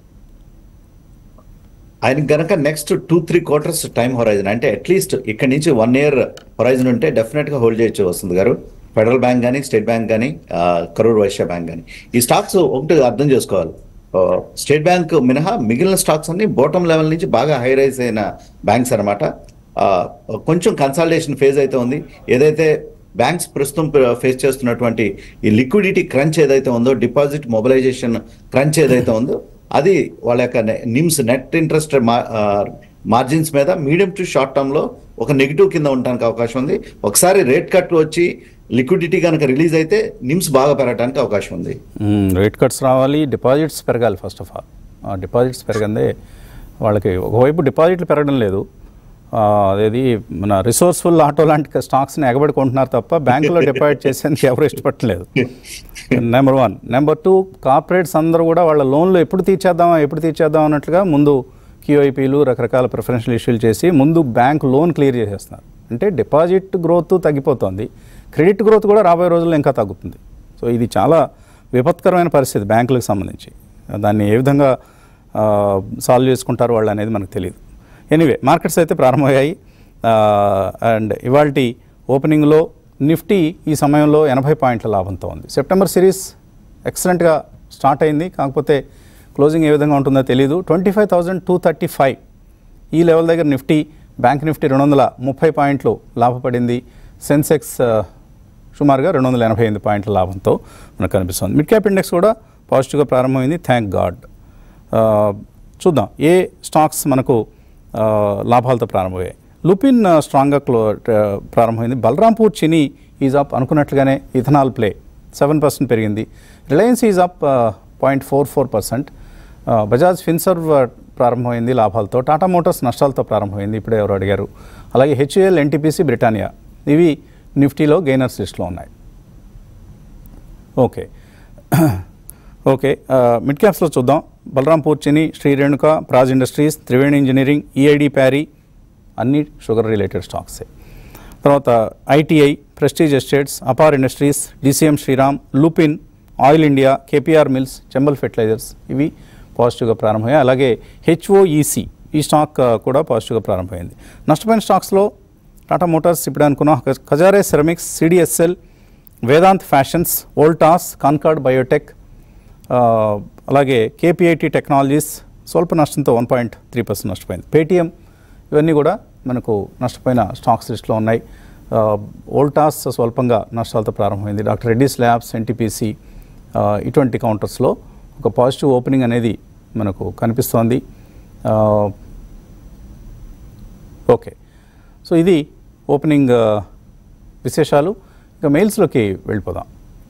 ఆయన కనుక next two three quarters time horizon అంటే అట్లీస్ట్ ఇక్కడ నుంచి వన్ ఇయర్ హొరైజన్ ఉంటే డెఫినెట్గా హోల్డ్ చేయొచ్చు వస్తుంది గారు ఫెడరల్ బ్యాంక్ కానీ స్టేట్ బ్యాంక్ కానీ కరూర్ వైశ్య బ్యాంక్ కానీ ఈ స్టాక్స్ ఒకటి అర్థం చేసుకోవాలి ఆ, స్టేట్ బ్యాంక్ మినహా మిగిలిన స్టాక్స్ అన్ని బాటమ్ లెవెల్ నుంచి బాగా హై రైజ్ అయిన బ్యాంక్స్ అనమాట కొంచెం కన్సాలిడేషన్ ఫేజ్ అయితే ఉంది ఏదైతే బ్యాంక్స్ ప్రస్తుతం ఫేస్ చేస్తున్నటువంటి ఈ లిక్విడిటీ క్రంచ్ ఏదైతే ఉందో డిపాజిట్ మొబిలైజేషన్ క్రంచ్ ఏదైతే ఉందో అది వాళ్ళ యొక్క నిమ్స్ నెట్ ఇంట్రెస్ట్ మార్జిన్స్ మీద మీడియం టు షార్ట్ టర్మ్లో ఒక నెగిటివ్ కింద ఉండడానికి అవకాశం ఉంది ఒకసారి రేట్ కట్ వచ్చి లిక్విడిటీ కనుక రిలీజ్ అయితే నిమ్స్ బాగా పెరగడానికి అవకాశం ఉంది రేట్ కట్స్ రావాలి డిపాజిట్స్ పెరగాలి ఫస్ట్ ఆఫ్ ఆల్ ఆ డిపాజిట్స్ పెరగందే వాళ్ళకి ఒకవైపు డిపాజిట్లు పెరగడం లేదు ఆ, అదేది మన రిసోర్స్ఫుల్ ఆటో లాంటి స్టాక్స్ని ఎగబడి కొంటున్నారు తప్ప బ్యాంకులో డిపాజిట్ చేసేందుకు ఎవరు ఇష్టపడట్లేదు number one number two corporates అందరూ కూడా వాళ్ళ లోన్లు ఎప్పుడు తీర్చేద్దామా ఎప్పుడు తీర్చేద్దాం అన్నట్లుగా ముందు క్యూఐపీలు రకరకాల ప్రిఫరెన్షియల్ ఇష్యూలు చేసి ముందు బ్యాంక్ లోన్ క్లియర్ చేసేస్తున్నారు అంటే డిపాజిట్ గ్రోత్ తగ్గిపోతుంది క్రెడిట్ గ్రోత్ కూడా రాబోయే రోజుల్లో ఇంకా తగ్గుతుంది సో ఇది చాలా విపత్కరమైన పరిస్థితి బ్యాంకులకు సంబంధించి దాన్ని ఏ విధంగా సాల్వ్ చేసుకుంటారు వాళ్ళు అనేది మనకు తెలియదు ఎనీవే మార్కెట్స్ అయితే ప్రారంభమయ్యాయి అండ్ ఇవాళ ఓపెనింగ్లో నిఫ్టీ ఈ సమయంలో ఎనభై పాయింట్ల లాభంతో ఉంది సెప్టెంబర్ సిరీస్ ఎక్సలెంట్గా స్టార్ట్ అయింది కాకపోతే క్లోజింగ్ ఏ విధంగా ఉంటుందో తెలియదు twenty five thousand two thirty five ఈ లెవెల్ దగ్గర నిఫ్టీ బ్యాంక్ నిఫ్టీ రెండు వందల ముప్పై పాయింట్లు లాభపడింది సెన్సెక్స్ ఆ, సుమారుగా రెండు వందల ఎనభై ఎనిమిది పాయింట్ల లాభంతో మనకు కనిపిస్తుంది మిడ్ క్యాప్ ఇండెక్స్ కూడా పాజిటివ్గా ప్రారంభమైంది థ్యాంక్ గాడ్ చూద్దాం ఏ స్టాక్స్ మనకు ఆ, లాభాలతో ప్రారంభమయ్యాయి లుపిన్ ఆ, స్ట్రాంగ్గా క్లో ఆ, ప్రారంభమైంది బలరాంపూర్ చిని ఈజ్ అప్ అనుకున్నట్లుగానే ఇథనాల్ ప్లే సెవెన్ పర్సెంట్ పెరిగింది Reliance is up point four four percent Bajaj Finserv ఆ, ప్రారంభమైంది లాభాలతో టాటా మోటార్స్ నష్టాలతో ప్రారంభమైంది ఇప్పుడే ఎవరు అడిగారు అలాగే హెచ్ఏఎల్ ఎన్టీపీసీ బ్రిటానియా ఇవి నిఫ్టీలో గెయినర్స్ లిస్ట్లో ఉన్నాయి ఓకే ఓకే ఆ, మిడ్ క్యాప్స్లో చూద్దాం Balrampur Chini Shri Renuka Praj Industries Triveni Engineering EID Parry అన్ని షుగర్ రిలేటెడ్ స్టాక్సే తర్వాత ITI Prestige Estates Apar Industries DCM Shriram Lupin Oil India KPR Mills Chambal Fertilisers ఇవి పాజిటివ్గా ప్రారంభమయ్యాయి అలాగే హెచ్ఓఈసి ఈ స్టాక్ ఆ, కూడా పాజిటివ్గా ప్రారంభమైంది నష్టపోయిన స్టాక్స్లో టాటా మోటార్స్ ఇప్పుడు అనుకున్నాం ఖ- Kajaria Ceramics CDSL Vedant Fashions Voltas Concord Biotech ఆ, అలాగే కేపీఐటి టెక్నాలజీస్ స్వల్ప నష్టంతో వన్ పాయింట్ త్రీ పర్సెంట్ నష్టపోయింది పేటీఎం ఇవన్నీ కూడా మనకు నష్టపోయిన స్టాక్స్ లిస్ట్లో ఉన్నాయి ఆ, వోల్టాస్ స్వల్పంగా నష్టాలతో ప్రారంభమైంది డాక్టర్ రెడ్డిస్ ల్యాబ్స్ ఎన్టీపీసీ ఇటువంటి కౌంటర్స్లో ఒక పాజిటివ్ ఓపెనింగ్ అనేది మనకు కనిపిస్తోంది ఆ, ఓకే సో ఇది ఓపెనింగ్ ఆ, విశేషాలు ఇక మెయిల్స్లోకి వెళ్ళిపోదాం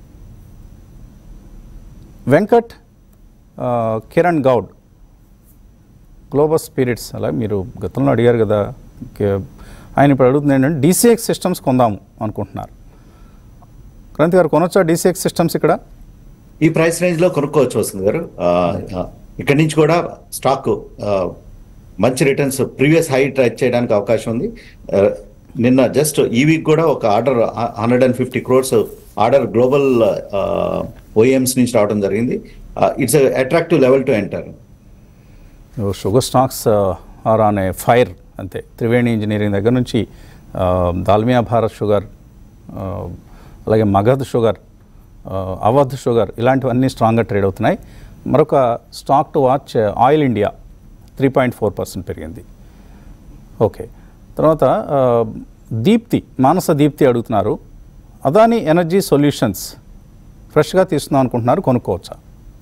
వెంకట్ ఆ, కిరణ్ గౌడ్ గ్లోబల్ స్పిరిట్స్ అలా మీరు గతంలో అడిగారు కదా కే- ఆయన ఇప్పుడు అడుగుతుంది ఏంటంటే డీసీఎక్స్ సిస్టమ్స్ కొందాము అనుకుంటున్నారు క్రాంతి గారు కొనొచ్చా డీసీఎక్స్ సిస్టమ్స్ ఇక్కడ ఈ ప్రైస్ రేంజ్ లో కొనుక్కోవచ్చు వస్తుంది గారు ఆ, ఆ, ఇక్కడి నుంచి కూడా స్టాక్ ఆ, మంచి రిటర్న్స్ ప్రీవియస్ హై ట్రై చేయడానికి అవకాశం ఉంది ఆ, నిన్న జస్ట్ ఈ వీక్ కూడా ఒక order hundred and fifty crores order global OEMs నుంచి రావడం జరిగింది it's attractive level to enter sugar stocks are on a fire అంతే త్రివేణి ఇంజనీరింగ్ దగ్గర నుంచి ఆ, దాల్మియా భారత్ షుగర్ ఆ, అలాగే మగధ్ షుగర్ ఆ, అవధ్ షుగర్ ఇలాంటివన్నీ స్ట్రాంగ్గా ట్రేడ్ అవుతున్నాయి మరొక stock to watch Oil India three point four percent పెరిగింది ఓకే తర్వాత ఆ, దీప్తి మానస దీప్తి అడుగుతున్నారు అదాని ఎనర్జీ సొల్యూషన్స్ ఫ్రెష్గా తీసుకుందాం అనుకుంటున్నారు కొనుక్కోవచ్చా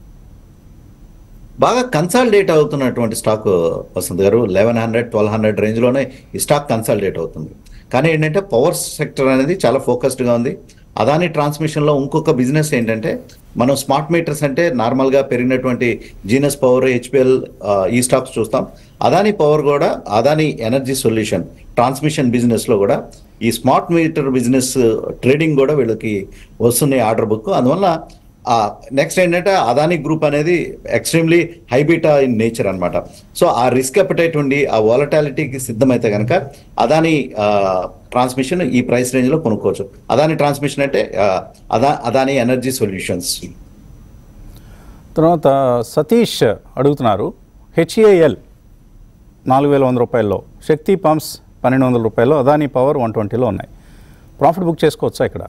బాగా కన్సాలిడేట్ అవుతున్నటువంటి స్టాక్ వసంత్ గారు లెవెన్ హండ్రెడ్ ట్వెల్వ్ హండ్రెడ్ రేంజ్లోనే ఈ స్టాక్ కన్సాలిడేట్ అవుతుంది కానీ ఏంటంటే పవర్ సెక్టర్ అనేది చాలా ఫోకస్డ్గా ఉంది అదాని ట్రాన్స్మిషన్లో ఇంకొక బిజినెస్ ఏంటంటే మనం స్మార్ట్ మీటర్స్ అంటే నార్మల్గా పెరిగినటువంటి జీనస్ పవర్ హెచ్పిఎల్ ఈ స్టాక్స్ చూస్తాం అదాని పవర్ కూడా అదాని ఎనర్జీ సొల్యూషన్ ట్రాన్స్మిషన్ బిజినెస్లో కూడా ఈ స్మార్ట్ మీటర్ బిజినెస్ ట్రేడింగ్ కూడా వీళ్ళకి వస్తున్నాయి ఆర్డర్ బుక్ అందువల్ల నెక్స్ట్ ఏంటంటే అదాని గ్రూప్ అనేది ఎక్స్ట్రీమ్లీ హైబీటా ఇన్ నేచర్ అన్నమాట సో ఆ రిస్క్ అపటైట్ ఉండి ఆ వాలటాలిటీకి సిద్ధమైతే కనుక అదాని ట్రాన్స్మిషన్ ఈ ప్రైస్ రేంజ్ లో కొనుక్కోవచ్చు అదాని ట్రాన్స్మిషన్ అంటే ఆ, అదా అదాని ఎనర్జీ సొల్యూషన్స్ తర్వాత సతీష్ అడుగుతున్నారు హెచ్ఏఎల్ నాలుగు వేల వంద రూపాయల్లో శక్తి పంప్స్ పన్నెండు వందల రూపాయలు అదాని పవర్ వన్ ట్వంటీలో ఉన్నాయి ప్రాఫిట్ బుక్ చేసుకోవచ్చా ఇక్కడ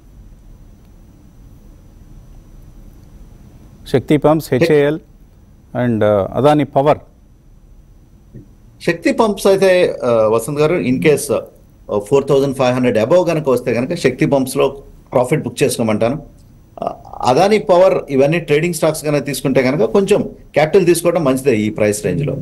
Shakti Pumps HAL and Adani Power Shakti Pumps అయితే ఆ, వసంత్ గారు in case four thousand five hundred above కనుక వస్తే కనుక శక్తి పంప్స్ లో ప్రాఫిట్ బుక్ చేసుకోమంటాను ఆ, అదాని పవర్ ఇవన్నీ ట్రేడింగ్ స్టాక్స్ కనుక తీసుకుంటే కనుక కొంచెం క్యాపిటల్ తీసుకోవడం మంచిదే ఈ ప్రైస్ రేంజ్ లో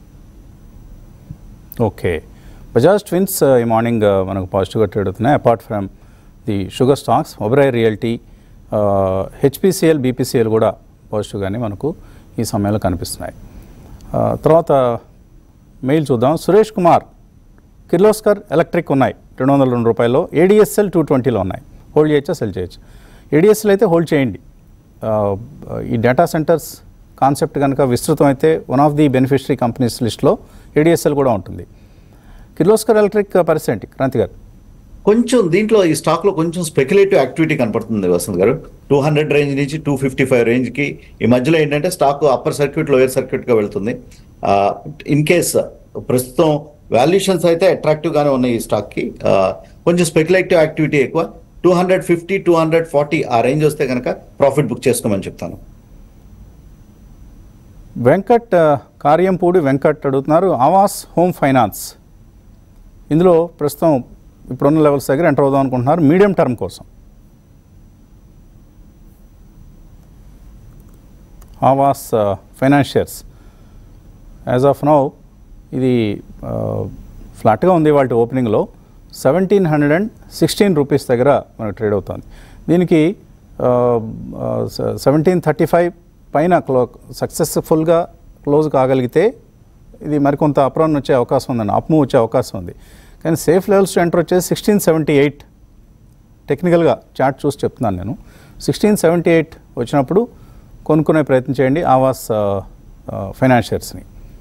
ఓకే బజాజ్ ట్విన్స్ ఆ, ఈ మార్నింగ్ ఆ, మనకు పాజిటివ్గా ట్రేడ్ అవుతున్నాయి apart from the sugar stocks Oberoi Realty HPCL BPCL కూడా పాజిటివ్గానే మనకు ఈ సమయంలో కనిపిస్తున్నాయి ఆ, తర్వాత మెయిల్ చూద్దాం సురేష్ కుమార్ కిర్లోస్కర్ ఎలక్ట్రిక్ ఉన్నాయి రెండు వందల రెండు రూపాయల్లో ఏడిఎస్ఎల్ టూ ట్వంటీలో ఉన్నాయి హోల్డ్ చేయొచ్చా సెల్ చేయొచ్చు ఏడిఎస్ఎల్ అయితే హోల్డ్ చేయండి ఆ, ఈ డేటా సెంటర్స్ కాన్సెప్ట్ కనుక విస్తృతం అయితే one of the beneficiary companies లిస్ట్లో ఏడిఎస్ఎల్ కూడా ఉంటుంది కిర్లోస్కర్ ఎలక్ట్రిక్ పరిస్థితి క్రాంతి గారు కొంచెం దీంట్లో ఈ స్టాక్ లో కొంచెం స్పెక్యులేటివ్ యాక్టివిటీ కనపడుతుంది వసంత్ గారు టూ హండ్రెడ్ రేంజ్ నుంచి టూ ఫిఫ్టీ ఫైవ్ రేంజ్ కి ఈ మధ్యలో ఏంటంటే stock upper circuit lower circuit గా వెళ్తుంది ఇన్ కేస్ ప్రస్తుతం వాల్యుయేషన్స్ అయితే అట్రాక్టివ్ గానే ఉన్నాయి ఈ స్టాక్ కి ఆ, కొంచెం స్పెక్యులేటివ్ యాక్టివిటీ ఎక్కువ two hundred fifty two hundred forty ఆ రేంజ్ వస్తే కనుక ప్రాఫిట్ బుక్ చేసుకోమని చెప్తాను వెంకట్ ఆ, కార్యంపూడి వెంకట్ అడుగుతున్నారు ఆవాస్ హోమ్ ఫైనాన్స్ ఇందులో ప్రస్తుతం ఇప్పుడున్న లెవెల్స్ దగ్గర ఎంటర్ అవుదాం అనుకుంటున్నారు మీడియం టర్మ్ కోసం Aavas Financiers as of now ఇది ఫ్లాట్గా ఉంది వాటి ఓపెనింగ్లో seventeen hundred and sixteen rupees దగ్గర మనకు ట్రేడ్ అవుతుంది దీనికి సెవెంటీన్ థర్టీ ఫైవ్ పైన క్లో సక్సెస్ఫుల్గా క్లోజ్ కాగలిగితే ఇది మరికొంత అప్రన్ వచ్చే అవకాశం ఉందండి అప్ మూవ్ వచ్చే అవకాశం ఉంది కానీ సేఫ్ లెవెల్స్ టు ఎంటర్ వచ్చేసి సిక్స్టీన్ సెవెంటీ ఎయిట్ టెక్నికల్గా చార్ట్ చూసి చెప్తున్నాను నేను సిక్స్టీన్ సెవెంటీ ఎయిట్ వచ్చినప్పుడు కొనుక్కునే ప్రయత్నం చేయండి ఆవాస్ ఫైనాన్షియర్స్ని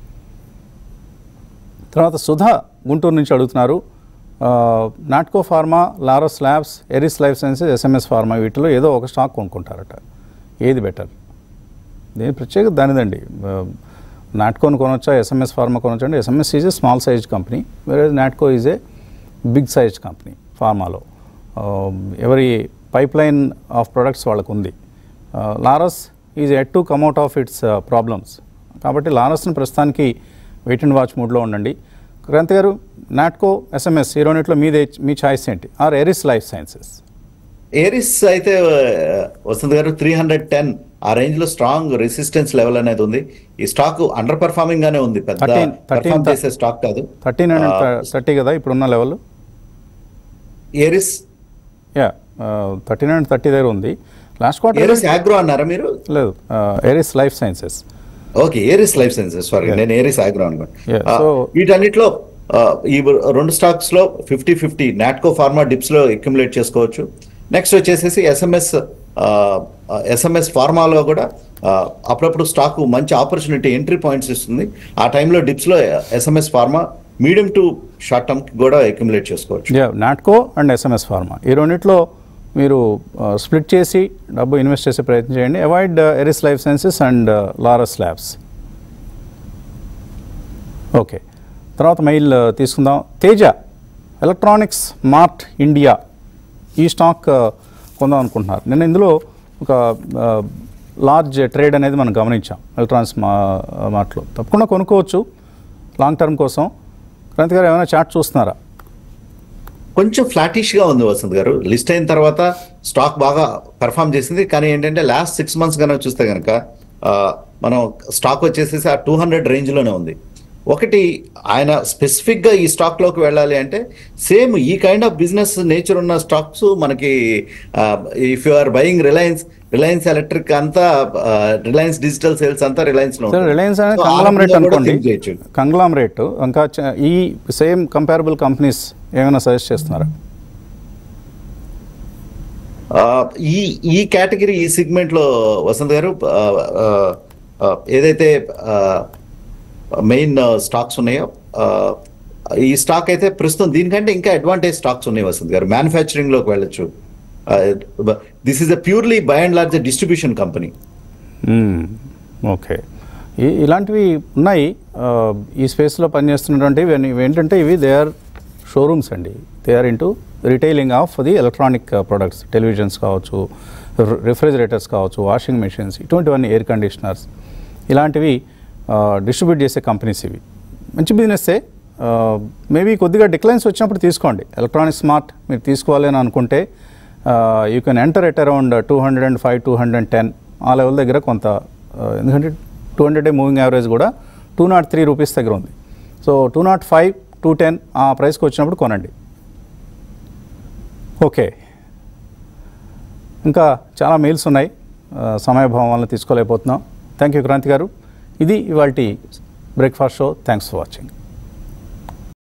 తర్వాత సుధా గుంటూరు నుంచి అడుగుతున్నారు ఆ, Natco Pharma Laurus Labs Eris Life Sciences SMS Pharma వీటిలో ఏదో ఒక స్టాక్ కొనుక్కుంటారట ఏది బెటర్ దీని ప్రత్యేకత దానిదండి ఆ, నాట్కోని కొనొచ్చా ఎస్ఎంఎస్ ఫార్మా కొనొచ్చా అంటే SMS is a small size company వేరే Natco is a big size company ఫార్మాలో ఆ, ఎవరి పైప్ లైన్ ఆఫ్ ప్రొడక్ట్స్ వాళ్ళకు ఉంది Laurus is at to come out of its problems కాబట్టి లారస్ని ప్రస్తుతానికి వెయిట్ అండ్ వాచ్ మూడ్లో ఉండండి క్రాంతి గారు నాట్కో ఎస్ఎంఎస్ ఈ రెండిట్లో మీదే మీ ఛాయిస్ ఏంటి or Eris Life Sciences Eris అయితే ఆ, వసంత్ గారు త్రీ హండ్రెడ్ టెన్ ఆ రేంజ్ లో స్ట్రాంగ్ రెసిస్టెన్స్ లెవెల్ అనేది ఉంది ఈ స్టాక్ అండర్ పర్ఫార్మింగ్ గానే ఉంది పెద్ద 13 13 perform చేసే స్టాక్ కాదు థర్టీన్ హండ్రెడ్ థర్టీ కదా ఇప్పుడున్న level Eris yeah thirteen hundred thirty దగ్గర ఉంది లాస్ట్ క్వార్టర్ ఏరిస్ ఆగ్రో అన్నారా మీరు లేదు Eris Life Sciences okay Eris Life Sciences sorry Yeah. నేను ఏరిస్ ఆగ్రో అనుకోండి Yeah, ఆ, so- వీటన్నిటిలో ఆ, ఈ రెండు స్టాక్స్ లో fifty fifty Natco Pharma dips లో అక్యుములేట్ చేసుకోవచ్చు నెక్స్ట్ వచ్చేసేసి ఎస్ఎంఎస్ ఎస్ఎంఎస్ ఫార్మాలో కూడా ఆ, అప్పుడప్పుడు స్టాక్ మంచి ఆపర్చునిటీ ఎంట్రీ పాయింట్స్ ఇస్తుంది ఆ టైంలో డిప్స్ లో SMS Pharma medium to short term కూడా అక్యుములేట్ చేసుకోవచ్చు yeah Natco and SMS Pharma ఈ రెండిట్లో మీరు స్ప్లిట్ చేసి డబ్బు ఇన్వెస్ట్ చేసే ప్రయత్నం చేయండి avoid Eris Life Sciences and Laurus Labs okay తర్వాత మెయిల్ uh, తీసుకుందాం తేజ ఎలక్ట్రానిక్స్ మార్ట్ ఇండియా ఈ స్టాక్ uh, కొందాం అనుకుంటున్నారు నేను ఇందులో ఒక లార్జ్ ట్రేడ్ అనేది మనం గమనించాం ఎలక్ట్రానిక్స్ మా మార్ట్లో తప్పకుండా కొనుక్కోవచ్చు లాంగ్ టర్మ్ కోసం క్రాంతి గారు ఏమైనా చార్ట్ చూస్తున్నారా కొంచెం ఫ్లాటిష్ గా ఉంది వసంత్ గారు లిస్ట్ అయిన తర్వాత స్టాక్ బాగా పెర్ఫామ్ చేసింది కానీ ఏంటంటే లాస్ట్ సిక్స్ మంత్స్ కనుక చూస్తే కనుక మనం స్టాక్ వచ్చేసేసి ఆ టూ హండ్రెడ్ రేంజ్ లోనే ఉంది ఒకటి ఆయన స్పెసిఫిక్ గా ఈ స్టాక్ లోకి వెళ్ళాలి అంటే సేమ్ ఈ కైండ్ ఆఫ్ బిజినెస్ నేచర్ ఉన్న స్టాక్స్ మనకి if you are buying Reliance Reliance Electric అంతా రిలయన్స్ డిజిటల్ సేల్స్ అంతా రిలయన్స్ లో సార్ ఉంటుంది. రిలయన్స్ అనేది So, ఆ కంగ్లామరేట్ రకంగా కూడా అనుకోండి think చేయొచ్చు. కంగ్లామరేట్ ఇంకా చ- ఈ సేమ్ కంపారబుల్ కంపెనీస్ ఏమైనా సజెస్ట్ చేస్తున్నారా ఆ, ఈ ఈ కేటగిరీ ఈ సెగ్మెంట్ లో వసంత్ గారు ఆ, ఆ, ఆ, ఏదైతే మెయిన్ స్టాక్స్ ఉన్నాయో ఆ, ఈ స్టాక్ అయితే ప్రస్తుతం దీనికంటే ఇంకా అడ్వాంటేజ్ స్టాక్స్ ఉన్నాయి వసంత్ గారు మ్యానుఫ్యాక్చరింగ్ లోకి వెళ్ళొచ్చు this is a purely by and large distribution company okay ఈ ఇలాంటివి ఉన్నాయి ఆ, ఈ స్పేస్లో పనిచేస్తున్నటువంటి ఇవన్నీ ఇవి ఏంటంటే ఇవి దే ఆర్ షోరూమ్స్ అండి they are into retailing of the electronic products televisions కావచ్చు రిఫ్రిజిరేటర్స్ కావచ్చు వాషింగ్ మెషిన్స్ ఇటువంటివన్నీ ఎయిర్ కండిషనర్స్ ఇలాంటివి డిస్ట్రిబ్యూట్ చేసే కంపెనీస్ ఇవి మంచి బిజినెస్సే మేబీ కొద్దిగా డిక్లైన్స్ వచ్చినప్పుడు తీసుకోండి ఎలక్ట్రానిక్ స్మార్ట్ మీరు తీసుకోవాలి అని అనుకుంటే you can enter at around two hundred and five two hundred and ten ఆ లెవెల్ దగ్గర కొంత ఆ, ఎందుకంటే two hundred day moving average కూడా టూ నాట్ త్రీ రూపీస్ దగ్గర ఉంది so two nought five two ten ఆ ప్రైస్కి వచ్చినప్పుడు కొనండి ఓకే ఇంకా చాలా మెయిల్స్ ఉన్నాయి ఆ, సమయభావం వల్ల తీసుకోలేకపోతున్నాం థ్యాంక్ యూ క్రాంతి గారు ఇది ఇవాళ breakfast show thanks for watching